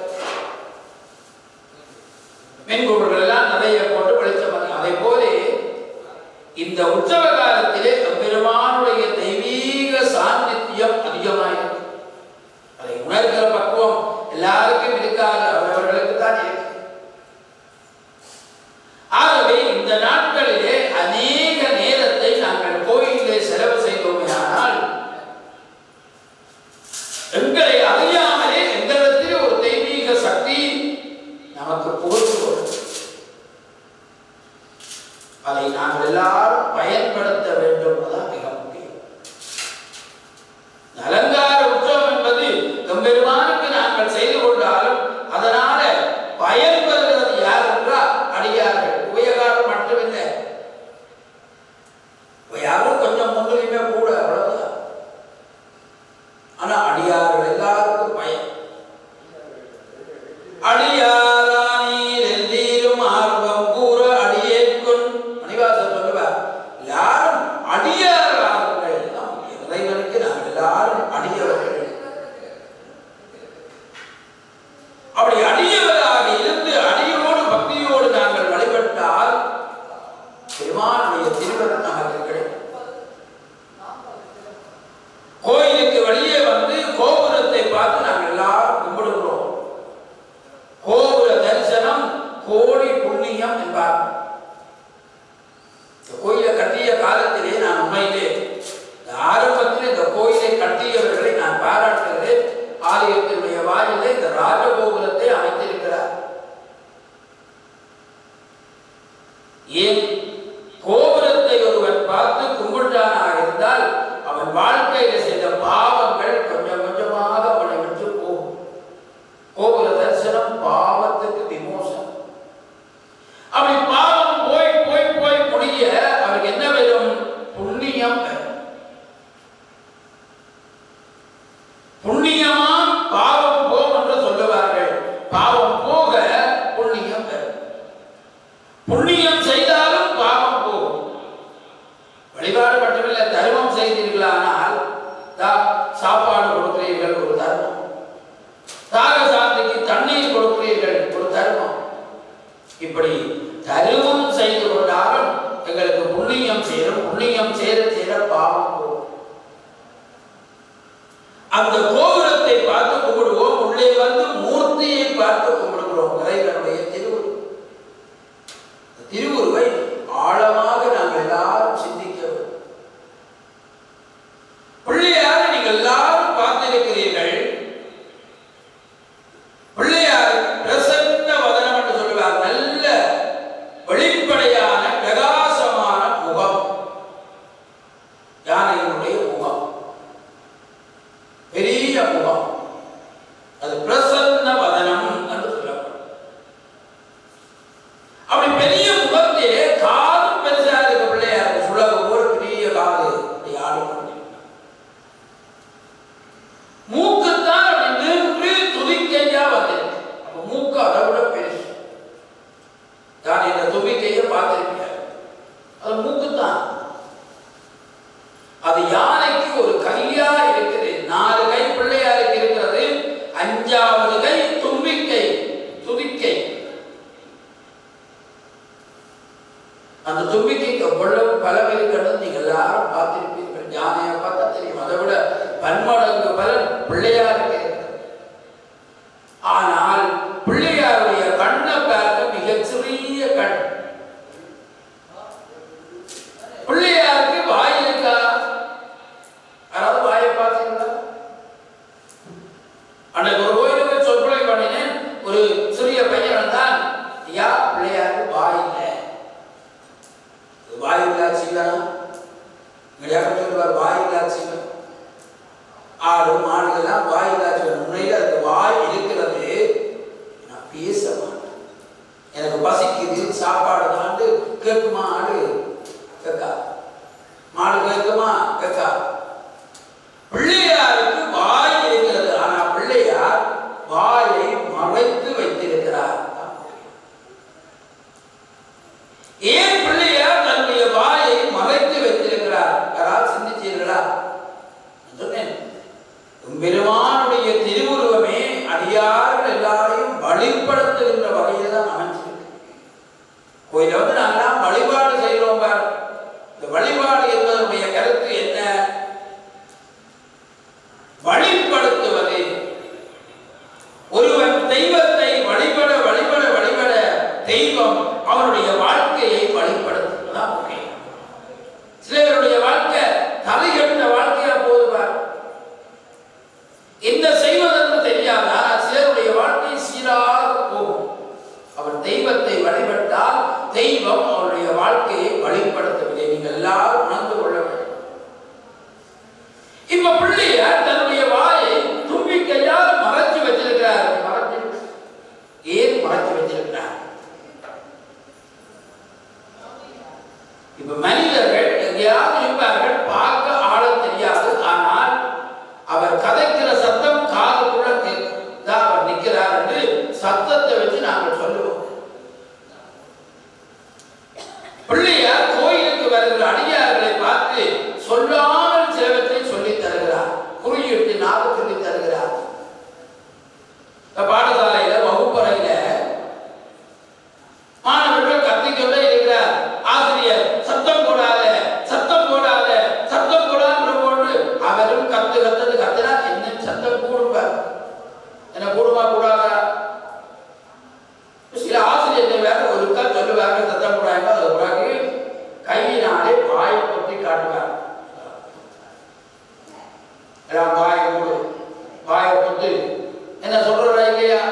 மின்கூடுகள் எல்லாம் நிறைய போட்டு வெளிச்சம் அதிகம் அதே போல இந்த உற்சவ காலத்திலே பெருமானுடைய தெய்வீக சாநித்தியம் அதிகமாயிருக்கு அதை உணர்கிற பக்குவம் எல்லாருக்கும் இருக்காது அவரவர்களுக்கு தான் இருக்கு ஆகவே இந்த நாட்களிலே அநேக நேரத்தை நாங்கள் கோயிலே செலவு செய்தோமையானால் எங்களை அறியாமலே எங்களிடத்தில் ஒரு தெய்வீக சக்தி நமக்கு புகழ்ந்து வரும். அதை நாங்கள் எல்லாரும் பயன்படுத்த வேண்டும் அதான் மிக முக்கியம் அலங்கார உற்சவம் என்பது எம்பெருமானுக்கு நாங்கள் செய்து கொண்டாலும் அதனால பயன் பெறுகிறது யார் என்றால் அடியார்கள் உபயகாரம் மட்டுமில்லை யாரும் கொஞ்சம் முன்னுரிமை கூட அவ்வளவுதான் ஆனா அடியார்கள் எல்லாருக்கும் பயன் அடியாரானீர் எல்லீரும் ஆர்வம் கூற அடியேற்குன் மணிவாசன் சொல்லுவார் எல்லாரும் அடியாரார்கள் தான் முக்கியம். இறைவனுக்கு நாங்கள் எல்லாரும் அடியவர்கள் அப்படி அடியவராக இருந்து அடியோடு பக்தியோடு நாங்கள் வழிபட்டால் பெருமானுடைய திருவருள் நமக்கு கிடைக்கும் கோயிலுக்கு வெளியே வந்து கோபுரத்தை பார்த்து நாங்கள் எல்லாரும் கும்பிடுகிறோம் கோபுர தரிசனம் கோடி புண்ணியம் என்பார் இந்த கோயிலை கட்டிய காலத்திலே நான் உண்மையிலே இந்த ஆரம்பத்தில் இந்த கோயிலை கட்டியவர்களை நான் பாராட்டுகிறேன் ஆலயத்தினுடைய வாயிலே இந்த ராஜகோபுரத்தை அமைத்திருக்கிறார் ஏன் கோபுரத்தை ஒருவன் பார்த்து கும்பிட்டானாக இருந்தால் அவன் வாழ்க்கையில செய்த பாவங்கள் கொஞ்சம் கொஞ்சமாக அவனை விட்டு போகும் கோபுர தரிசனம் பாவத்துக்கு விமோசனம் அப்படி பாவம் போய் போய் போய் முடிய அவருக்கு என்ன வரும் புண்ணியம் வரும். புண்ணியமாம் பாவம் போம் என்று சொல்லுவார்கள் பாவம் போக புண்ணியம் வரும். புண்ணியம் செய்தாலும் பாவம் போகும் வழிபாடு மட்டுமில்லை தர்மம் செய்தீர்களானால் தா சாப்பாடு கொடுக்கிறீர்கள் ஒரு தர்மம் தாக சாந்திக்கு தண்ணீர் கொடுக்கிறீர்கள் ஒரு தர்மம் இப்படி தருமம் செய்து கொண்டாலும் எங்களுக்கு புண்ணியம் சேரும் புண்ணியம் சேர சேர பாவம் போகும் அந்த கோபுரத்தை பார்த்து கும்பிடுவோம் உள்ளே வந்து மூர்த்தியை பார்த்து கும்பிடுகிறோம் இறைவனுடைய திருவுரு திருவுருவை ஆழமாக நாங்கள் எல்லாரும் சிந்திக்க வேண்டும் பிள்ளையாரை நீங்கள் எல்லாரும் பார்த்திருக்கிறீர்கள் பிள்ளையார் பிரசன்ன வதனம் என்று சொல்லுவார் நல்ல வெளிப்படையான பிரகாசமான முகம் யானையினுடைய முகம் பெரிய முகம் அது பிரசன்ன வதனம் என்று சொல்லப்படும் அப்படி பெரிய முகத்திலே காதும் பெருசா இருக்க பிள்ளையாருக்கு சுழகு ஒரு பெரிய காது அப்படி ஆடிக்கொண்டிருக்கிறார் மூக்குத்தான் அப்படி நின்று துதிக்கையா வந்திருக்கு அப்ப மூக்கு அதை விட பெருசு நான் இந்த துதிக்கையை பார்த்திருக்கேன் அது மூக்குத்தான் அது யானைக்கு ஒரு கையா இருக்குது நாலு கை பிள்ளையாருக்கு இருக்கிறது அஞ்சாவது கை தும்பிக்கை துதிக்கை அந்த தும்பிக்கைக்கு எவ்வளவு பலம் இருக்கிறது நீங்க எல்லாரும் பார்த்திருப்பீர்கள் யானையை பார்த்தா தெரியும் அதை விட பன்மடங்கு பலன் பிள்ளையாருக்கு இருக்கிறது ஆனால் பிள்ளையாருடைய கண்ணை பார்க்க மிகச் சிறிய கண் பிள்ளையாருக்கு வாய் ஆடு மாடுகள்லாம் வாய் இல்லாத முன்னையில் அதுக்கு வாய் இருக்கிறது நான் பேச மாட்டேன் எனக்கு பசிக்குது சாப்பாடு தாண்டு கேட்குமா ஆடு கேட்கா மாடு கேட்குமா கேட்கா பிள்ளையாருக்கு வாய் இருக்கிறது ஆனா பிள்ளையார் வாயை மறைத்து வைத்திருக்கிறார் ஏன் பிள்ளையார் தன்னுடைய வாயை மறைத்து வைத்திருக்கிறார் யாராவது சிந்திச்சீர்களா நான் சொன்னேன் பெருமானுடைய திருவுருவமே அடியார்கள் எல்லாரையும் வழிபடுத்துகின்ற வகையில் தான் அமைஞ்சிருக்கு கோயில வந்து நாங்களாம் வழிபாடு செய்கிறோம் பார் இந்த வழிபாடு என்பதனுடைய கருத்து என்ன வழிபடுத்துவது ஒருவன் தெய்வத்தை வழிபட வழிபட வழிபட தெய்வம் அவனுடைய வாழ்க்கையை வழிபடுத்துவதுதான் முக்கியம் சிலருடைய வாழ்க்கை தலைகெட்ட வாழ்க்கையா போதுவார் என்ன செய்வதென்று தெரியாதா சிலருடைய வாழ்க்கை சீராக போகும் அவர் தெய்வத்தை வழிபட்டால் தெய்வம் அவருடைய வாழ்க்கையை வழிபடுத்தவில்லை நீங்கள் எல்லாரும் உணர்ந்து கொள்ள வேண்டும் இப்ப பிள்ளையார் தன்னுடைய வாயை தும்பிக்கையால் மறைச்சு வச்சிருக்கிறார் மறைச்சு ஏன் மறைச்சு வச்சிருக்கிறார் இப்ப மனிதர்கள் எங்கேயாவது இருப்பார்கள் பார்க்க ஆள தெரியாது ஆனால் அவர் கதைக்கிற சத்தம் காதுக்குள்ள தான் அவர் நிற்கிறார் என்று சத்தத்தை வச்சு நாங்கள் சொல்லுவோம் பிள்ளையார் கோயிலுக்கு வருகிற அடியார்களை பார்த்து சொல்லாமல் சிலவற்றை சொல்லித் தருகிறார் குறியிட்டு நாக சொல்லித் தருகிறார் இந்த பாடசாலையில வகுப்பறையில மாணவர்கள் கத்திக்கொண்டே இருக்கிறார் ஆசிரியர் சத்தம் போடாத சத்தம் போடாத சத்தம் போடாத போட்டு அவரும் கத்து கத்தது கத்துனா என்ன சத்தம் கூடுவார் என்ன கூடுமா கூடாதா சில ஆசிரியர்கள் வேற ஒரு கல் சொல்லுவாங்க சத்தம் போடாங்க அது பிறகு கையினாலே வாயை கொத்தி காட்டுவார் எல்லாம் வாயை மூடு வாயை கொத்து என்ன சொல்றா இல்லையா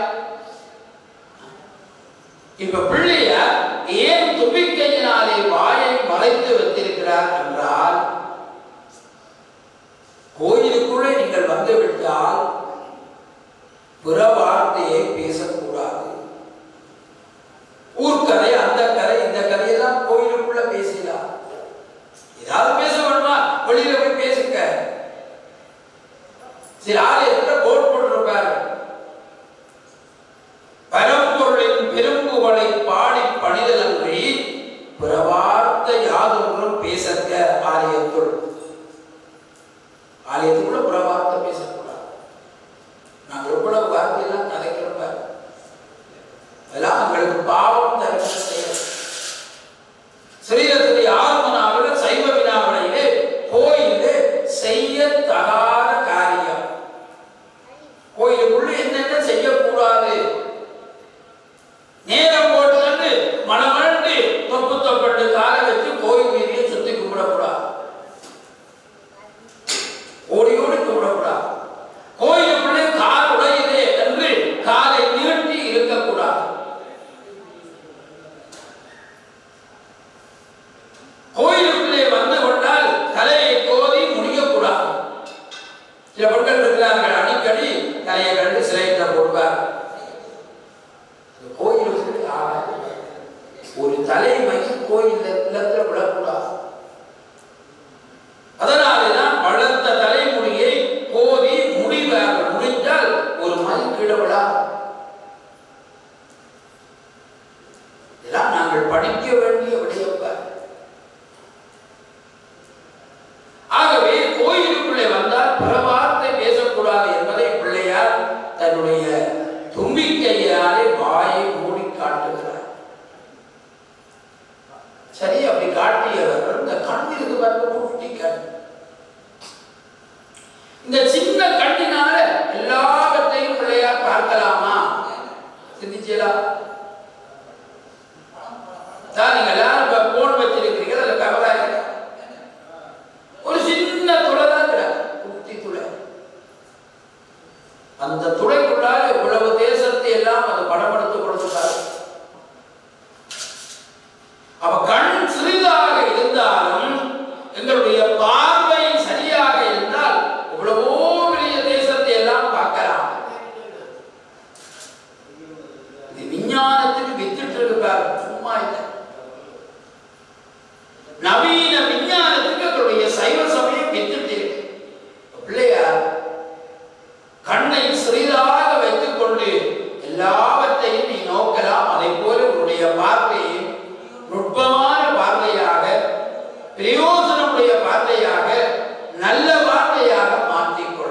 இப்ப பிள்ளையார் ஏன் தும்பிக்கையினாலே வாயை மறைத்து வைத்திருக்கிறார் என்றால் கோயிலுக்குள்ளே நீங்கள் வந்து விட்டால் பிற வார்த்தையை பேசக்கூடாது ஊர்க்கதை அந்த கதை இந்த கதையெல்லாம் கோயிலுக்குள்ள பேசலாம் ஏதாவது பேச வேணுமா வெளியில போய் பேசுங்க சில ஆலயத்தில் போர்டு போட்டிருப்பாரு பரம்பொருளின் பெரும்புகளை பாடி பணிதலன்றி பிற வார்த்தை யாதொன்றும் பேசக்க ஆலயத்துள் ஆலயத்துக்குள்ள பிற வார்த்தை பேசக்கூடாது நாங்கள் எவ்வளவு வார்த்தையெல்லாம் கதைக்கிறோம் பாரு. அதெல்லாம் எங்களுக்கு பாவம் தருகிற செயல் ஸ்ரீரத்துடைய ஆர்ம நாவல சைவ வினாவலையிலே கோயிலே செய்ய தகாத காரியம் கோயிலுக்குள்ள என்னென்ன செய்யக்கூடாது நேரம் போட்டு வந்து மனமண்டு தொப்பு தொப்பட்டு காலை வச்சு கோயில் வீதியை சுத்தி கும்பிடக்கூடாது ஓடி ஓடி கும்பிடக்கூடாது கோயிலுக்குள்ளே கால் உடையுதே என்று காலை நீட்டி இருக்கக்கூடாது கோயிலுக்குள்ளே வந்து கொண்டால் தலையை கோதி முடியக்கூடாது சில பெண்கள் இருக்கிறார்கள் அடிக்கடி தலையை கண்டு சிலையிட்ட போடுவார் கோயிலுக்கு ஆகாது. ஒரு தலைமை கோயில் இல்லத்துல விடக்கூடாது அதனாலேதான் வளர்த்த தலைமுடியை கோதி முடிவாக முடிந்தால் ஒரு மணி கீழே விழாது இதெல்லாம் நாங்கள் படிக்க வேண்டிய விடயங்கள் ஆகவே கோயிலுக்குள்ளே வந்தால் பிற வார்த்தை பேசக்கூடாது என்பதை பிள்ளையார் தன்னுடைய தும்பிக்கையாலே வாயை மூடி காட்டுகிறார் சரி அப்படி காட்டியவர் இந்த கண் இருக்கு பாருங்க குட்டி கண் இந்த சின்ன கண்ணினால எல்லாவற்றையும் பிள்ளையார் பார்க்கலாமா சிந்திச்சீங்களா தான் நீங்க எல்லாரும் இப்ப போன் வச்சிருக்கிறீங்க அதுல கவலை இருக்கு ஒரு சின்ன துளை தான் இருக்கிற குட்டி துளை அந்த துளைக்குள்ளால் இவ்வளவு தேசத்தை எல்லாம் அது படமெடுத்து கொடுத்துட்டார் அப்ப கண் சிறிதாக இருந்தாலும் எங்களுடைய பார்வை சரியாக இருந்தால் எவ்வளவோ பெரிய பிரயோசனமுடைய வார்த்தையாக நல்ல வார்த்தையாக மாற்றிக்கொள்ள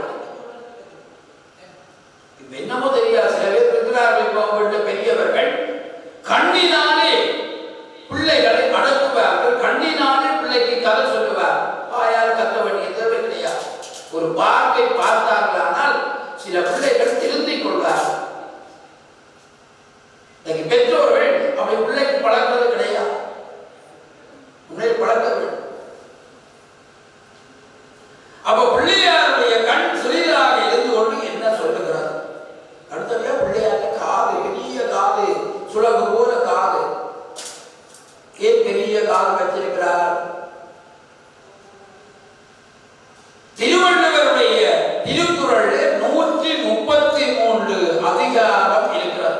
இப்ப என்னமோ தெரியாது சில பேர் இருக்கிறார்கள் இப்போ உங்கள்ட்ட பெரியவர்கள் கண்ணினாலே பிள்ளைகளை அடக்குவார்கள் கண்ணினாலே பிள்ளைக்கு கதை சொல்லுவார் வாயால் கத்த வேண்டிய தேவை கிடையாது ஒரு பார்க்கை பார்த்தார்களானால் சில பிள்ளைகள் திருந்திக் கொள்வார்கள் இன்னைக்கு பெற்றோர்கள் அப்படி பிள்ளைக்கு பழக்கிறது கிடையாது உன்னை பழக்க வேண்டும் அப்ப பிள்ளையாருடைய கண் சிறியதாக இருந்து கொண்டு என்ன சொல்லுகிறார் அடுத்தபடியா பிள்ளையாருடைய காது பெரிய காது சுலகு போல காது ஏன் பெரிய காது வச்சிருக்கிறார் திருவள்ளுவருடைய திருக்குறள் நூற்றி முப்பத்தி மூன்று அதிகாரம் இருக்கிறது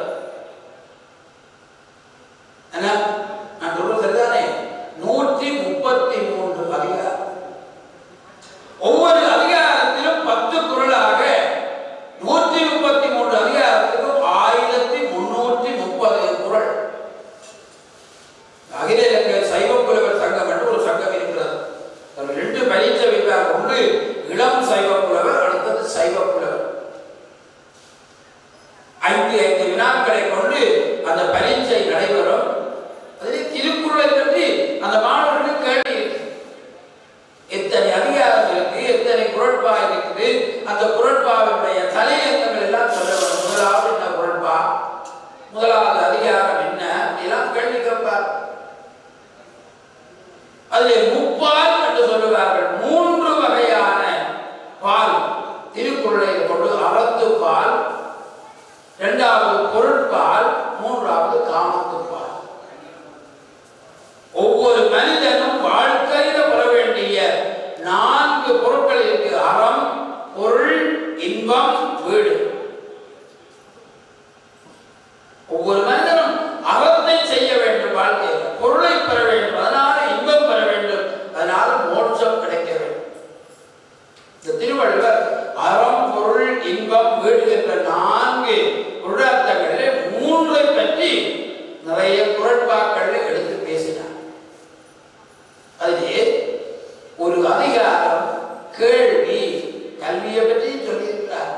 என்ன நான் சொல்றது சரிதானே நூற்றி முப்பத்தி மூன்று அதிகாரம் ஒவ்வொரு அதிகாரத்திலும் பத்து குரலாக நூற்றி முப்பத்தி மூன்று அதிகாரத்திலும் ஆயிரத்தி முன்னூற்றி முப்பது குரல் அகில இலங்கை சைவ புலவர் சங்கம் என்று ஒரு சங்கம் இருக்கிறது அதில் ரெண்டு பரீட்சை வைப்பார் ஒன்று இளம் சைவ புலவர் அடுத்தது சைவ புலவர் ஐந்து ஐந்து வினாக்களை கொண்டு அந்த பரீட்சை நடைபெறும் அதிலே திருக்குறளை பற்றி அந்த மாணவர்களுக்கு கேள்வி இருக்கு எத்தனை அதிகாரம் இருக்கு எத்தனை குரட்பா இருக்குது அந்த குரட்பாவினுடைய தலையங்கங்கள் எல்லாம் சொல்ல வரும் முதலாவது என்ன குரட்பா முதலாவது அதிகாரம் என்ன அப்படிலாம் கேள்வி கேட்பார் அதிலே முப்பால் என்று சொல்லுவார்கள் மூன்று வகையான பால் திருக்குறளை கொண்டு அறத்து பால் இரண்டாவது பொருட்பால் மூன்றாவது காமத்து பால் ஒவ்வொரு மனிதனும் வாழ்க்கையில பெற வேண்டிய நான்கு பொருட்கள் இருக்கு அறம் பொருள் இன்பம் வீடு ஒவ்வொரு மனிதனும் அறத்தை செய்ய வேண்டும் வாழ்க்கையில் பொருளை பெற வேண்டும் அதனால இன்பம் பெற வேண்டும் அதனால மோட்சம் கிடைக்க வேண்டும் இந்த திருவள்ளுவர் அறம் பொருள் இன்பம் வீடு என்ற நான்கு பொருளாதாரங்களிலே மூன்றை பற்றி நிறைய குரட்பாக்களை எடுத்து பேசினார் அதிலே ஒரு அதிகாரம் கேள்வி கல்வியை பற்றி சொல்லியிருக்கிறார்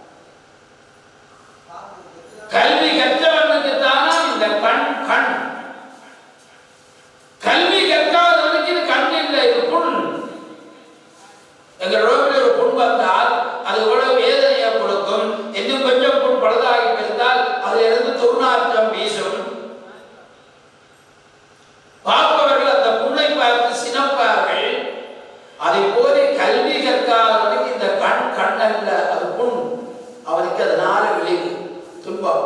கல்வி கற்றவனுக்கு தானா இந்த கண் கண் கல்வி கற்காதவனுக்கு இது கண் இல்லை இது புண் எங்கள் உடம்பில் ஒரு புண் வந்தால் அது எவ்வளவு வேதனையை கொடுக்கும் இன்னும் கொஞ்சம் புண் பழுதாகி இருந்தால் அதில் இருந்து துர்நாற்றம் வீசும் பார்ப்பவர்கள் அந்த புண்ணை பார்த்து சினப்பார்கள் அதை போல கல்வி கற்காதவனுக்கு இந்த கண் கண் அல்ல அது புண் அவனுக்கு அதனால விளைவு துன்பம்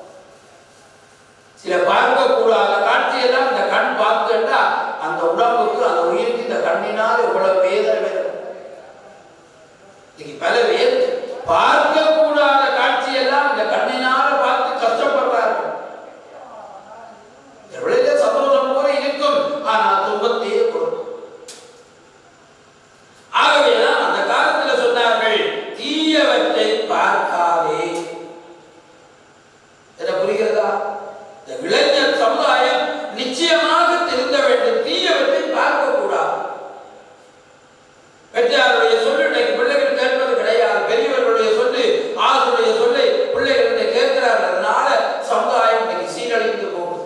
சில பார்க்கக்கூடாத காட்சியெல்லாம் இந்த கண் பார்த்துட்டா அந்த உடம்புக்கு அந்த உயிருக்கு இந்த கண்ணினால் இவ்வளவு வேதனை வரும் இன்னைக்கு பல பேர் பார்க்கக்கூடாத காட்சியெல்லாம் இந்த கண்ணினால பார்த்து கஷ்டப்படுறார்கள் எவ்வளவு சந்தோஷம் போல இருக்கும் ஆனால் துன்பத்தையே கொடுக்கும் ஆகவேதான் அந்த காலத்தில் சொன்னார்கள் தீயவற்றை பார்க்காதே என்ன புரிகிறதா இந்த இளைஞர் சமுதாயம் நிச்சயமாக திருந்த வேண்டும் தீயவற்றை பார்க்க கூடாது பெற்றாருடைய சொல்லு இன்னைக்கு பிள்ளைகள் கேட்பது கிடையாது பெரியவர்களுடைய சொல்லு ஆளுடைய சொல்லை பிள்ளைகள் கேட்கிறார்கள் அதனால சமுதாயம் இன்னைக்கு சீரழிந்து போகுது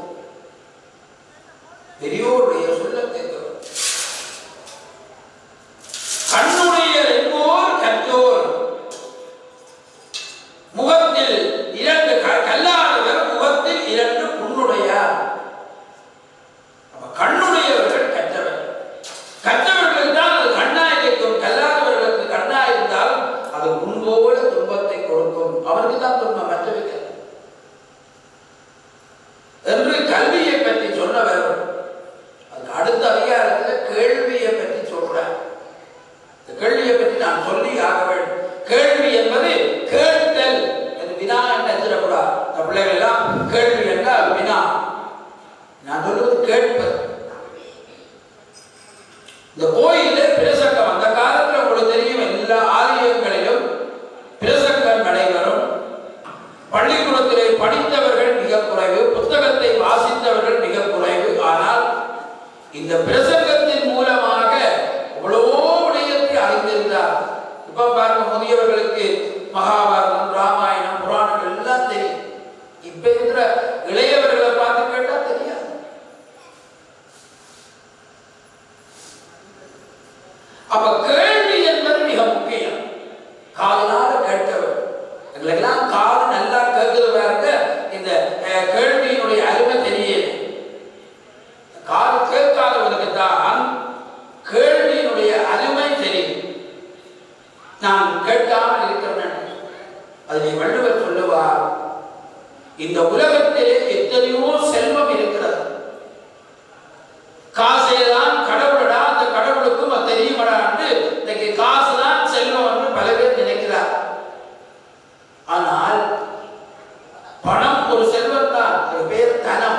பெரியோருடைய சொல்ல கேட்கிறோம் கண்ணுடைய என்போர் கற்றோர் முகத்தில் இரண்டு க- கல்லாதவர் முகத்தில் இரண்டு புண்ணுடையார் அப்ப கண்ணுடையவர்கள் கற்றவர் கற்றவர்களுக்கு தான் அது கண்ணாய் இருக்கும் கல்லாதவர்களுக்கு கண்ணாய் இருந்தால் அது முன்போல துன்பத்தை கொடுக்கும் அவருக்கு தான் துன்பம் மற்றவைக்கு அல்ல. என்று கல்வியை பற்றி சொன்னவர் அதுக்கு அடுத்த அதிகாரத்தில் கேள்வியை பற்றி சொல்றார் இந்த கேள்வியை பற்றி நான் சொல்லி ஆக வேண்டும் கேள்வி என்பது கேட்டல் என்று வினா என்ன வச்சிடக்கூடாது இந்த பிள்ளைகள் எல்லாம் கேள்வி என்றால் வினா நான் சொல்வது கேட்பது இந்த கோயிலில் பிரசங்கம் அந்த காலத்துல உங்களுக்கு தெரியும் எல்லா ஆலயங்களிலும் பிரசங்கம் நடைபெறும் பள்ளிக்கூடத்திலே படித்தவர்கள் மிக குறைவு புத்தகத்தை வாசித்தவர்கள் மிக குறைவு ஆனால் இந்த பிரசங்கத்தின் மூலமாக அப்ப கேள்வி என்பது மிக முக்கியம் காதுனால கேட்க வேண்டும் எங்களுக்கெல்லாம் காது நல்லா கேட்குது பாருங்க இந்த அஹ், கேள்வியினுடைய அருமை தெரியல காது கேட்காதவனுக்கு தான் கேள்வியினுடைய அருமை தெரியும் நான் கேட்காமல் இருக்கிறேன் அதனை வள்ளுவர் சொல்லுவார் இந்த உலகத்திலே எத்தனையோ செல்வம் இருக்கிறது காசேதான் கடவுளடா அந்த கடவுளுக்கும் அது தெரியுமடான்னு இன்னைக்கு காசுதான் செல்வம் என்று பல பேர் நினைக்கிறார் ஆனால் பணம் ஒரு செல்வம் தான் அது பேர் தனம்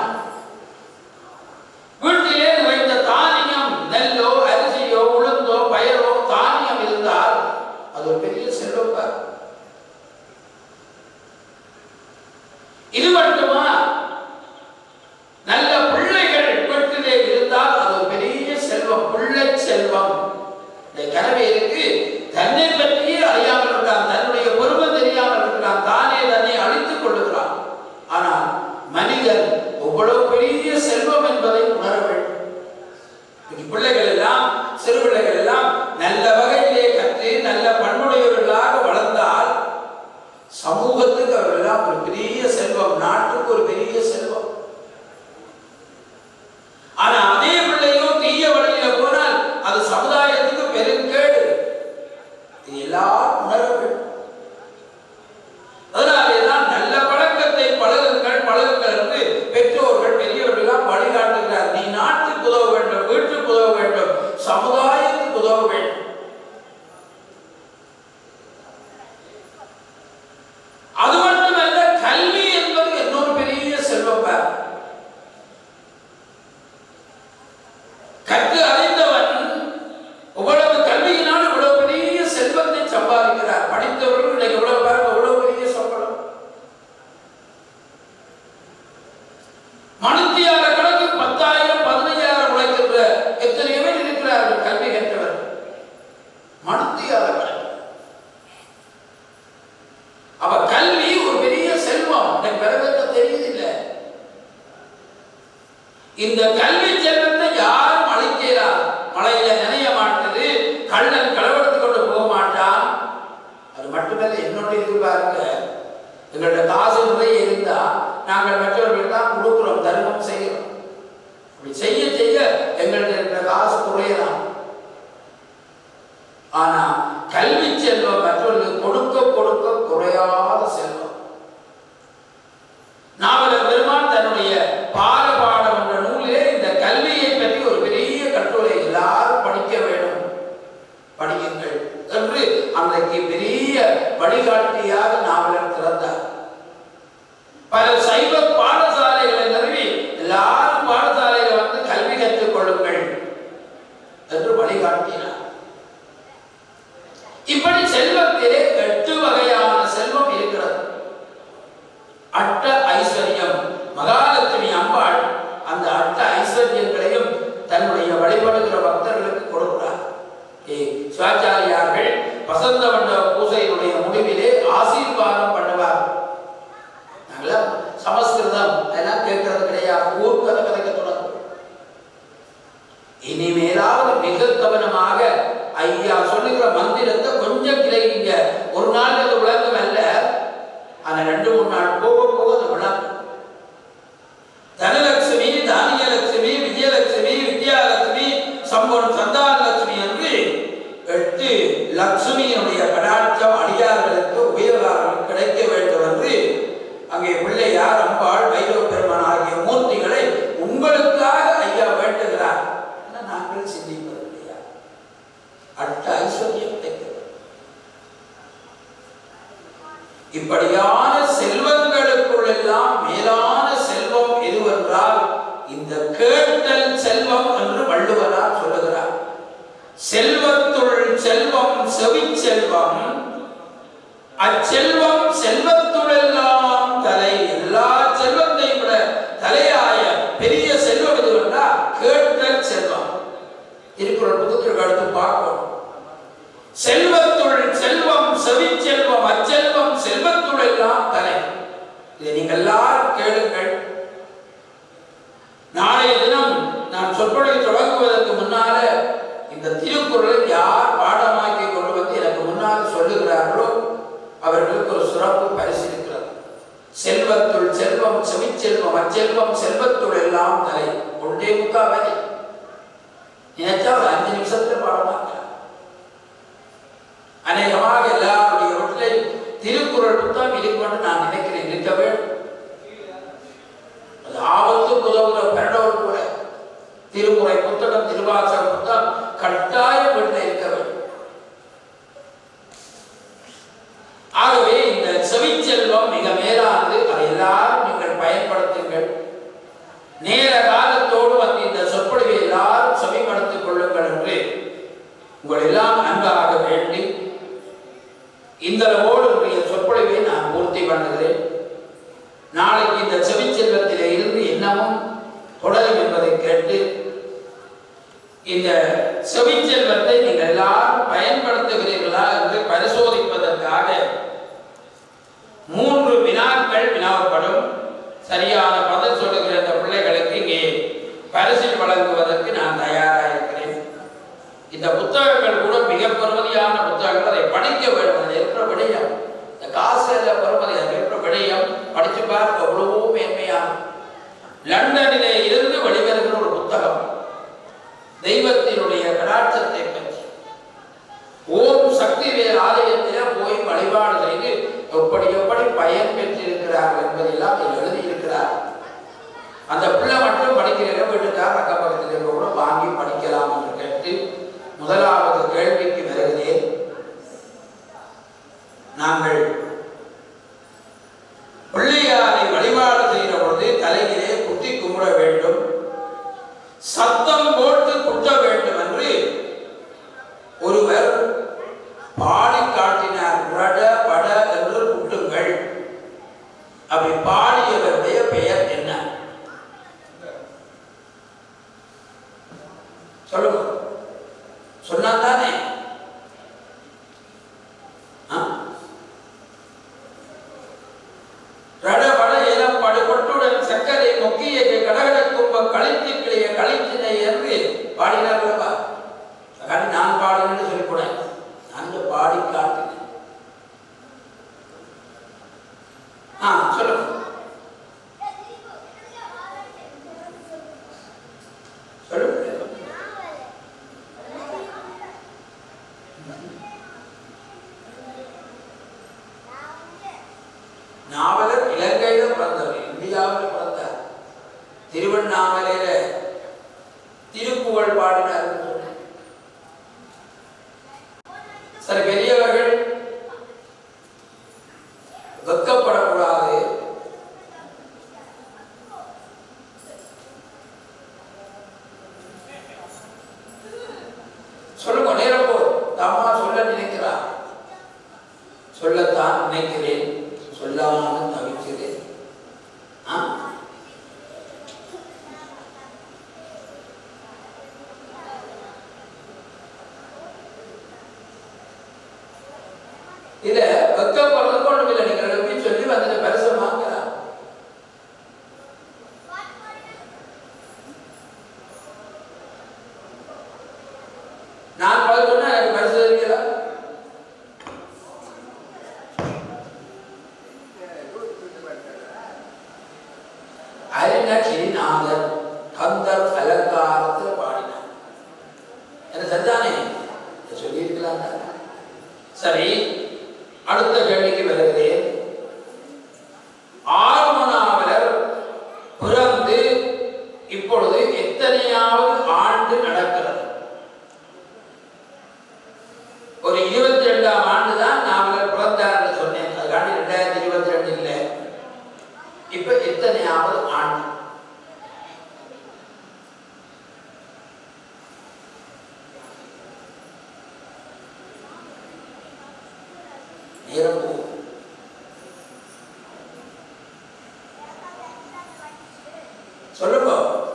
வீட்டிலே வைத்த தானியம் நெல்லோ அரிசியோ உளுந்தோ பயரோ தானியம் இருந்தால் அது ஒரு பெரிய செல்வம் தான் இது மட்டுமா நல்ல பிள்ளைகள் வீட்டிலே இருந்தால் அது ஒரு பெரிய செல்வம் பிள்ளை செல்வம் இந்த கனவேருக்கு தன்னை பற்றியே அறியாமல் இருக்கிறான் தன்னுடைய பொறுமை தெரியாமல் இருக்கிறான் தானே தன்னை அழித்துக் கொள்ளுகிறான் ஆனால் மனிதன் எவ்வளவு பெரிய செல்வம் என்பதை உணர வேண்டும் இன்னைக்கு பிள்ளைகள் எல்லாம் சிறு பிள்ளைகள் எல்லாம் நல்ல வகையிலே கற்று நல்ல பண்புடையவர்களாக வளர்ந்தால் சமூகத்துக்கு அவர்கள் எல்லாம் ஒரு பெரிய செல்வம் நாட்டுக்கு ஒரு பெரிய செல்வம் ஆனா அதே பிள்ளையோ தீய வழியில போனால் அது சமுதாயத்துக்கு பெருங்கேடு இது எல்லாரும் உணர வேண்டும் அதனாலேதான் நல்ல பழக்கத்தை பழகுங்கள் பழகுங்கள் என்று பெற்றோர்கள் பெரியவர்களாம் வழிகாட்டுகிறார் நீ நாட்டுக்கு உதவ வேண்டும் வீட்டுக்கு உதவ வேண்டும் சமுதாயத்துக்கு உதவ வேண்டும் அது மட்டுமல்ல கல்வி என்பது இன்னொரு பெரிய செல்வம் பார். கற்று அறிந்தவன் இவ்வளவு கல்வியினால் இவ்வளவு பெரிய செல்வத்தை சம்பாதிக்கிறார் படித்தவர்கள் இன்னைக்கு இவ்வளவு பாருங்க இவ்வளவு பெரிய சம்பளம் மனுத்தியார கணக்கு பத்தாயிரம் பதினைஞ்சாயிரம் உழைக்கின்ற எத்தனையோ பேர் இருக்கிறார்கள் கல்வி கற்றவர் மனுத்தியார கணக்கு அப்ப கல்வி ஒரு பெரிய செல்வம் எனக்கு பிறகு தெரியுதில்லை இந்த கல்வி செல்வத்தை யாரும் அழிக்கிறார் மழையில நினைய மாட்டது கள்ளன் களவெடுத்து கொண்டு போக மாட்டான் அது மட்டுமல்ல இன்னொன்று இருக்கு பாருங்க எங்கள்ட்ட காசு நிறைய இருந்தா நாங்கள் மற்றவர்களுக்கு தான் கொடுக்குறோம் தர்மம் செய்கிறோம் அப்படி செய்ய செய்ய எங்கள்ட்ட இருக்கிற காசு குறையலாம் ஆனா கல்வி செல்வம் மற்றவர்களுக்கு கொடுக்க கொடுக்க குறையாத செல்வம் நாவலர் பெருமான் தன்னுடைய பாலபாடம் என்ற நூலிலே இந்த கல்வியை பற்றி ஒரு பெரிய கட்டுரை எல்லாரும் படிக்க வேண்டும் படியுங்கள் என்று அன்றைக்கு பெரிய வழிகாட்டியாக நாவலர் திறந்தார் பல சைவ பாடசாலைகளை நிறுவி எல்லாரும் பாடசாலையில வந்து கல்வி கற்றுக் கொள்ளுங்கள் என்று வழிகாட்டினார் இப்படி செல்வத்திலே எட்டு வகையான செல்வம் இருக்கிறது அட்ட ஐஸ்வர்யம் மகாலட்சுமி அம்பாள் அந்த அட்ட ஐஸ்வர்யங்களையும் தன்னுடைய வழிபடுகிற பக்தர்களுக்கு கொடுக்கிறார் ஏ சிவாச்சாரியார்கள் வசந்த மண்டப பூசையினுடைய முடிவிலே ஆசீர்வாதம் பண்ணுவார் நாங்களாம் சமஸ்கிருதம் அதெல்லாம் கேட்கறது கிடையாது ஊர்க்கதை கதைக்க தொடங்கும் இனிமேலாவது மிக கவனமாக ஐயா சொல்லுகிற மந்திரத்தை கொஞ்சம் கிளைங்க ஒரு நாள் அது விளங்கும் அல்ல ஆனா ரெண்டு மூணு நாள் போக போக அது விளங்கும் தனலட்சுமி தானியலட்சுமி விஜயலட்சுமி வித்யாலட்சுமி சம்பன் சந்தானலட்சுமி என்று எட்டு லட்சுமியினுடைய கடாட்சம் அடியார்களுக்கு உயர்வார்கள் கிடைக்க வேண்டும் என்று அங்கே பிள்ளையார் அம்பாள் வைரவ பெருமான் ஆகிய மூர்த்திகளை உங்களுக்காக ஐயா வேண்டுகிறார் ஆனா நாங்கள் சிந்திப்பது இல்லையா அட்ட ஐஸ்வர்யம் கிடைக்கிறது இப்படியான செல்வங்களுக்குள் எல்லாம் மேலான செல்வம் எதுவென்றால் இந்த கேட்டல் செல்வம் என்று வள்ளுவரார் சொல்லுகிறார் செல்வத்துள் செல்வம் செவி செல்வம் அச்செல்வம் செல்வத்துளெல்லாம் தலை எல்லா செல்வத்தையும் விட தலையாய பெரிய செல்வம் எதுவென்றால் கேட்டல் செல்வம் திருக்குறள் புத்தகத்திற்கு அடுத்து பார்ப்போம் செல்வத்துள் செல்வம் செவி செல்வம் அச்செல்வம் செல்வத்துள் எல்லாம் தலை இதை நீங்கள் எல்லாரும் கேளுங்கள் நாளைய தினம் நான் சொற்பொழிவை தொடங்குவதற்கு முன்னால இந்த இந்த திருக்குறளை யார் பாடமாக்கி கொண்டு வந்து எனக்கு முன்னால் சொல்லுகிறார்களோ அவர்களுக்கு ஒரு சிறப்பு பரிசு இருக்கிறது செல்வத்துள் செல்வம் செவிச்செல்வம் அச்செல்வம் செல்வத்துள் எல்லாம் தலை ஒன்றே முக்காவதி நினைச்சா ஒரு அஞ்சு நிமிஷத்துல பாடமாக்கலாம் அநேகமாக எல்லாருடைய வீட்டிலையும் திருக்குறள் புத்தகம் இருக்கும்னு நான் நினைக்கிறேன் இருக்க வேண்டும் அது ஆபத்துக்கு உதவுகிற பெறடோர் கூட திருமுறை புத்தகம் திருவாசக புத்தகம் கட்டாய வீட்டில் இருக்க வேண்டும் ஆகவே இந்த செவிச்செல்வம் மிக மேலானது அதை எல்லாரும் நீங்கள் பயன்படுத்துங்கள் நேர காலத்தோடு வந்து இந்த சொற்பொழிவை எல்லாரும் செவிப்படுத்திக் கொள்ளுங்கள் என்று உங்கள் எல்லாம் அன்பாக வேண்டி இந்த அளவோடு உடைய சொற்பொழிவை நான் பூர்த்தி பண்ணுகிறேன் நாளைக்கு இந்த செவிச்செல்வத்திலே இருந்து என்னமும் தொடரும் என்பதை கேட்டு இந்த செவிச்செல்வத்தை நீங்கள் எல்லாரும் பயன்படுத்துகிறீர்களா என்று பரிசோதிப்பதற்காக மூன்று வினாக்கள் வினாவப்படும் சரியான பதில் சொல்லுகிற இந்த பிள்ளைகளுக்கு இங்கே பரிசில் வழங்குவதற்கு நான் தயாராக இருக்கிறேன் இந்த புத்தகங்கள் கூட மிக பெருமதியான புத்தகங்கள் அதை படிக்க வேண்டும் அதில் இருக்கிற விடயம் இந்த காசு அல்ல பெருமதி அதில் இருக்கிற விடயம் படிச்சு பார்க்க எவ்வளவோ மேன்மையான லண்டனிலே இருந்து வெளிவருகிற ஒரு புத்தகம் தெய்வத்தினுடைய கடாட்சத்தை பற்றி ஓம் சக்தி வேல் ஆலயத்திலே போய் வழிபாடு செய்து எப்படி எப்படி பயன் பெற்றிருக்கிறார்கள் என்பதெல்லாம் இதில் எழுதியிருக்கிறார் அந்த பிள்ளை மட்டும் படிக்கிற வீட்டுக்கார் அக்கம் பக்கத்தில் இருக்க கூட வாங்கி படிக்கலாம் என்று கேட்டு முதலாவது கேள்விக்கு வருகிறேன் நாங்கள் பிள்ளையாரை வழிபாடு செய்கிற பொழுது தலையிலே குத்தி கும்பிட வேண்டும் சத்தம் போட்டு குட்ட வேண்டும் என்று ஒருவர் பாடி காட்டினார் ரட பட என்று குட்டுங்கள் அப்படி பாடியவருடைய பெயர் என்ன சொல்லுங்க சொன்னா தானே ஆ? ரட பட இனம் படு கொட்டுடன் சர்க்கரை மொக்கிய கடகட கும்ப கழித்து கிளிய கழித்தினை என்று பாடினார் அல்லவா அதான் நான் பாடுன்னு சொல்லி கூட அந்த பாடி காட்டினேன் ஆ சொல்லுங்க சொல்லுங்க நாவலர் இலங்கையில பிறந்தவர் இந்தியாவில் பிறந்தார் திருவண்ணாமலையில திருப்புகழ் பாடினார் சரி பெரியவர்கள் வெக்கப்படக்கூடாது சொல்லுங்க நேரம் போ அம்மா சொல்ல நினைக்கிறார் சொல்லத்தான் நினைக்கிறேன் சொல்லாமல் தவிக்கிறேன் ஆ? இத வெக்கப்படுறது ஒண்ணும் இல்லை நீங்கள் எப்படி சொல்லி வந்து பரிசு வாங்கலாம் நான் பதில் சொன்னா எனக்கு பரிசு தருவீங்களா அருணகிரிநாதர் கந்தர் அலங்காரத்தில் பாடினார் என்ன சரிதானே இதை சொல்லியிருக்கலாம் தானே? சரி அடுத்த கேள்விக்கு வருகிறேன் ஆர்மனாவலர் பிறந்து இப்பொழுது எத்தனையாவது ஆண்டு நடக்கிறது ஒரு இருபத்தி ரெண்டாம் ஆண்டு தான் நாவலர் பிறந்தார் என்று சொன்னேன் அதுக்காண்டி ரெண்டாயிரத்தி இருபத்தி ரெண்டு இல்லை இப்ப எத்தனையாவது ஆண்டு நேரம் போகும் சொல்லுங்க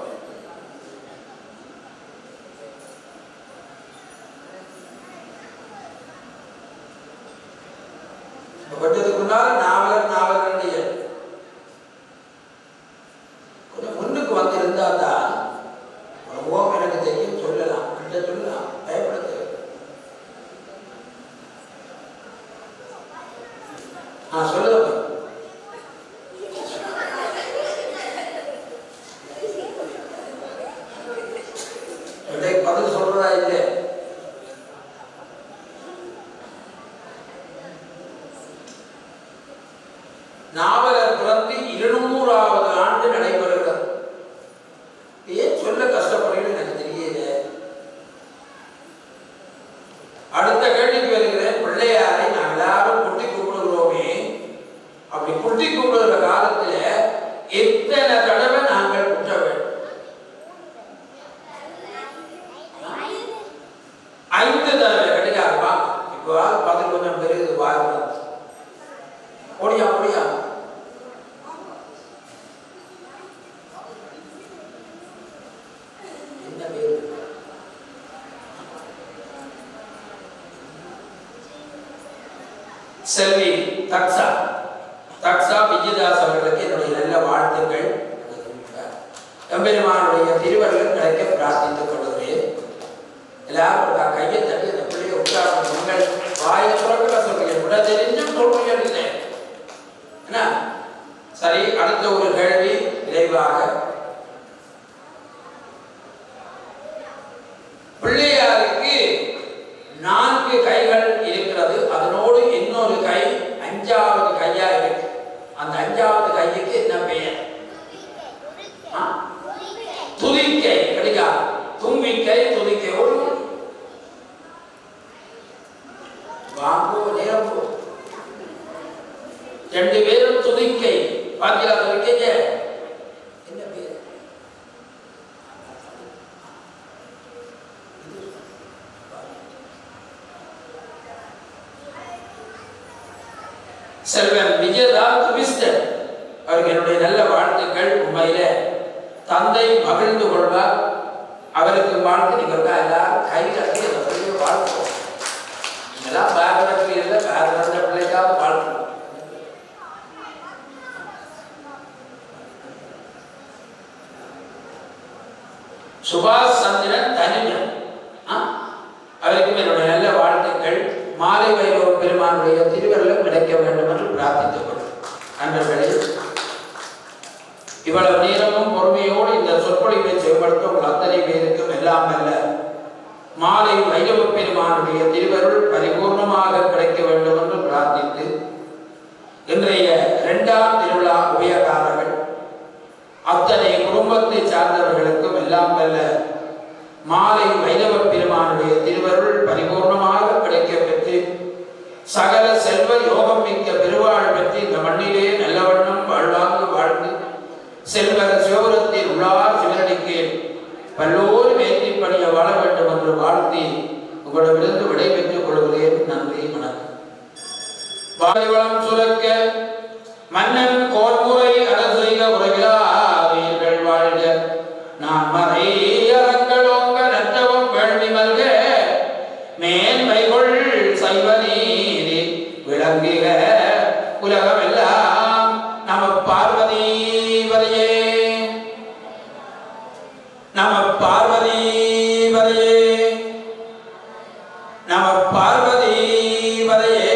கொஞ்சத்துக்கு முன்னால நாவலர் நாவலர் கொஞ்சம் முன்னுக்கு வந்து இருந்தா தான் ஓம் எனக்கு தெரியும் சொல்லலாம் கிட்ட சொல்லலாம் பயப்பட பதில் சொல்றதா இல்லை நாவலர் பிறந்து இருநூறாவது ஆண்டு நடைபெறுகிறது ஏன் சொல்ல கஷ்டப்படுகிறது எனக்கு தெரியல அடுத்த கேள்விக்கு வருகிறேன் பிள்ளையாரை நாங்கள் எல்லாரும் குட்டி கும்பிடுகிறோமே அப்படி குட்டி கும்பிடுகிற காலத்துல எத்தனை தடவை நாங்கள் குற்ற வேண்டும் ஐந்து தடவை கிடைக்காது வா இப்போ பதில் கொஞ்சம் பெரிய வாரம் ஓடியா ஓடியா என்ன பேரு செல்வி தக்ஷா தக்ஷா விஜயதாஸ் அவர்களுக்கு என்னுடைய நல்ல வாழ்த்துக்கள் எம்பெருமானுடைய திருவருள் கிடைக்க பிரார்த்தித்துக் கொள்கிறேன் எல்லாரும் ஒரு கையை தட்டி அந்த பிள்ளையை உட்கார்ந்து உங்கள் வாயை துறக்கல சொல்றீங்க விட தெரிஞ்சும் சொல்றீங்க இல்லை என்ன சரி அடுத்த ஒரு கேள்வி விரைவாக பிள்ளையாருக்கு நான்கு கைகள் இருக்கிறது அதனோடு இன்னொரு கை அஞ்சாவது கையா இருக்கு அந்த அஞ்சாவது கைக்கு என்ன பெயர் ஆ? துதிக்கை கிடைக்காது தும்பிக்கை துதிக்கை ஒரு வாங்கோ நேரம் போ. ரெண்டு பேரும் துதிக்கை பாத்தீங்களா துதிக்கைங்க என்ன பேர் செல்வன் விஜயதா துபிஸ்டர் அவருக்கு என்னுடைய நல்ல வாழ்த்துக்கள் உண்மையில தந்தை மகிழ்ந்து கொள்வார் அவருக்கு வாழ்த்து நீங்க இருக்கா எல்லாரும் கை கட்டி அந்த பிள்ளையை வாழ்த்துவோம் இதெல்லாம் பேரண்ட்ல இல்லை பேரண்ட் பிள்ளைக்காக வாழ்த்துவோம் சுபாஷ் சந்திரன் தனிஞன் ஆ? அவருக்கும் என்னுடைய நல்ல வாழ்த்துக்கள் மாலை வைபவ பெருமானுடைய திருவருளும் கிடைக்க வேண்டும் என்று பிரார்த்தித்துக் கொள்கிறேன் நண்பர்களே இவ்வளவு நேரமும் பொறுமையோடு இந்த சொற்பொழிவை செயல்படுத்த உங்கள் அத்தனை பேருக்கும் எல்லாம் அல்ல மாலை வைரவ பெருமானுடைய திருவருள் பரிபூர்ணமாக கிடைக்க வேண்டும் என்று பிரார்த்தித்து இன்றைய இரண்டாம் திருவிழா உபயகாரர்கள் அத்தனை குடும்பத்தை சார்ந்தவர்களுக்கும் எல்லாம் வல்ல மாலை வைரவ பெருமானுடைய திருவருள் பரிபூர்ணமாக கிடைக்க பெற்று சகல செல்வ யோகம் மிக்க பெருவாழ் பெற்று இந்த மண்ணிலே நல்லவண்ணம் வாழ்வாங்கு வாழ்ந்து செல்வர சிவபுரத்தில் உள்ளார் சிவனடிக்கு பல்லோரும் ஏற்றி பணிய வாழ வேண்டும் என்று வாழ்த்தி உங்களிடமிருந்து விடைபெற்றுக் கொள்கிறேன் நன்றி வணக்கம் வாய்வளம் சுரக்க மன்னன் கோன்முறை அரசெய்க உறவிலாவீர்கள் வாழ்க நான் மறை அறங்களோங்க நற்றவம் வேள்வி மல்க மேன்மைகொள் சைவ நீதி விளங்குக உலகமெல்லாம் நம பார்வதி வரையே நம பார்வதி வரையே நம பார்வதி வரையே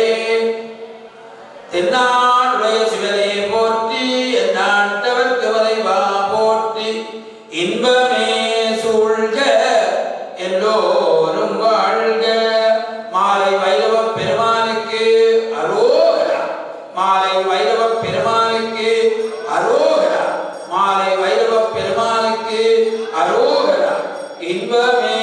தென்னாடுடைய சிவனே போற்றி எந்நாட்டவர்க்கு வரைவா போற்றி இன்பமே சூழ்க எல்லோரும் வாழ்க மாலை வைரவ பெருமானுக்கு அரோகரா மாலை வைரவ பெருமானுக்கு அரோகரா மாலை வைரவ பெருமானுக்கு அரோகரா இன்பமே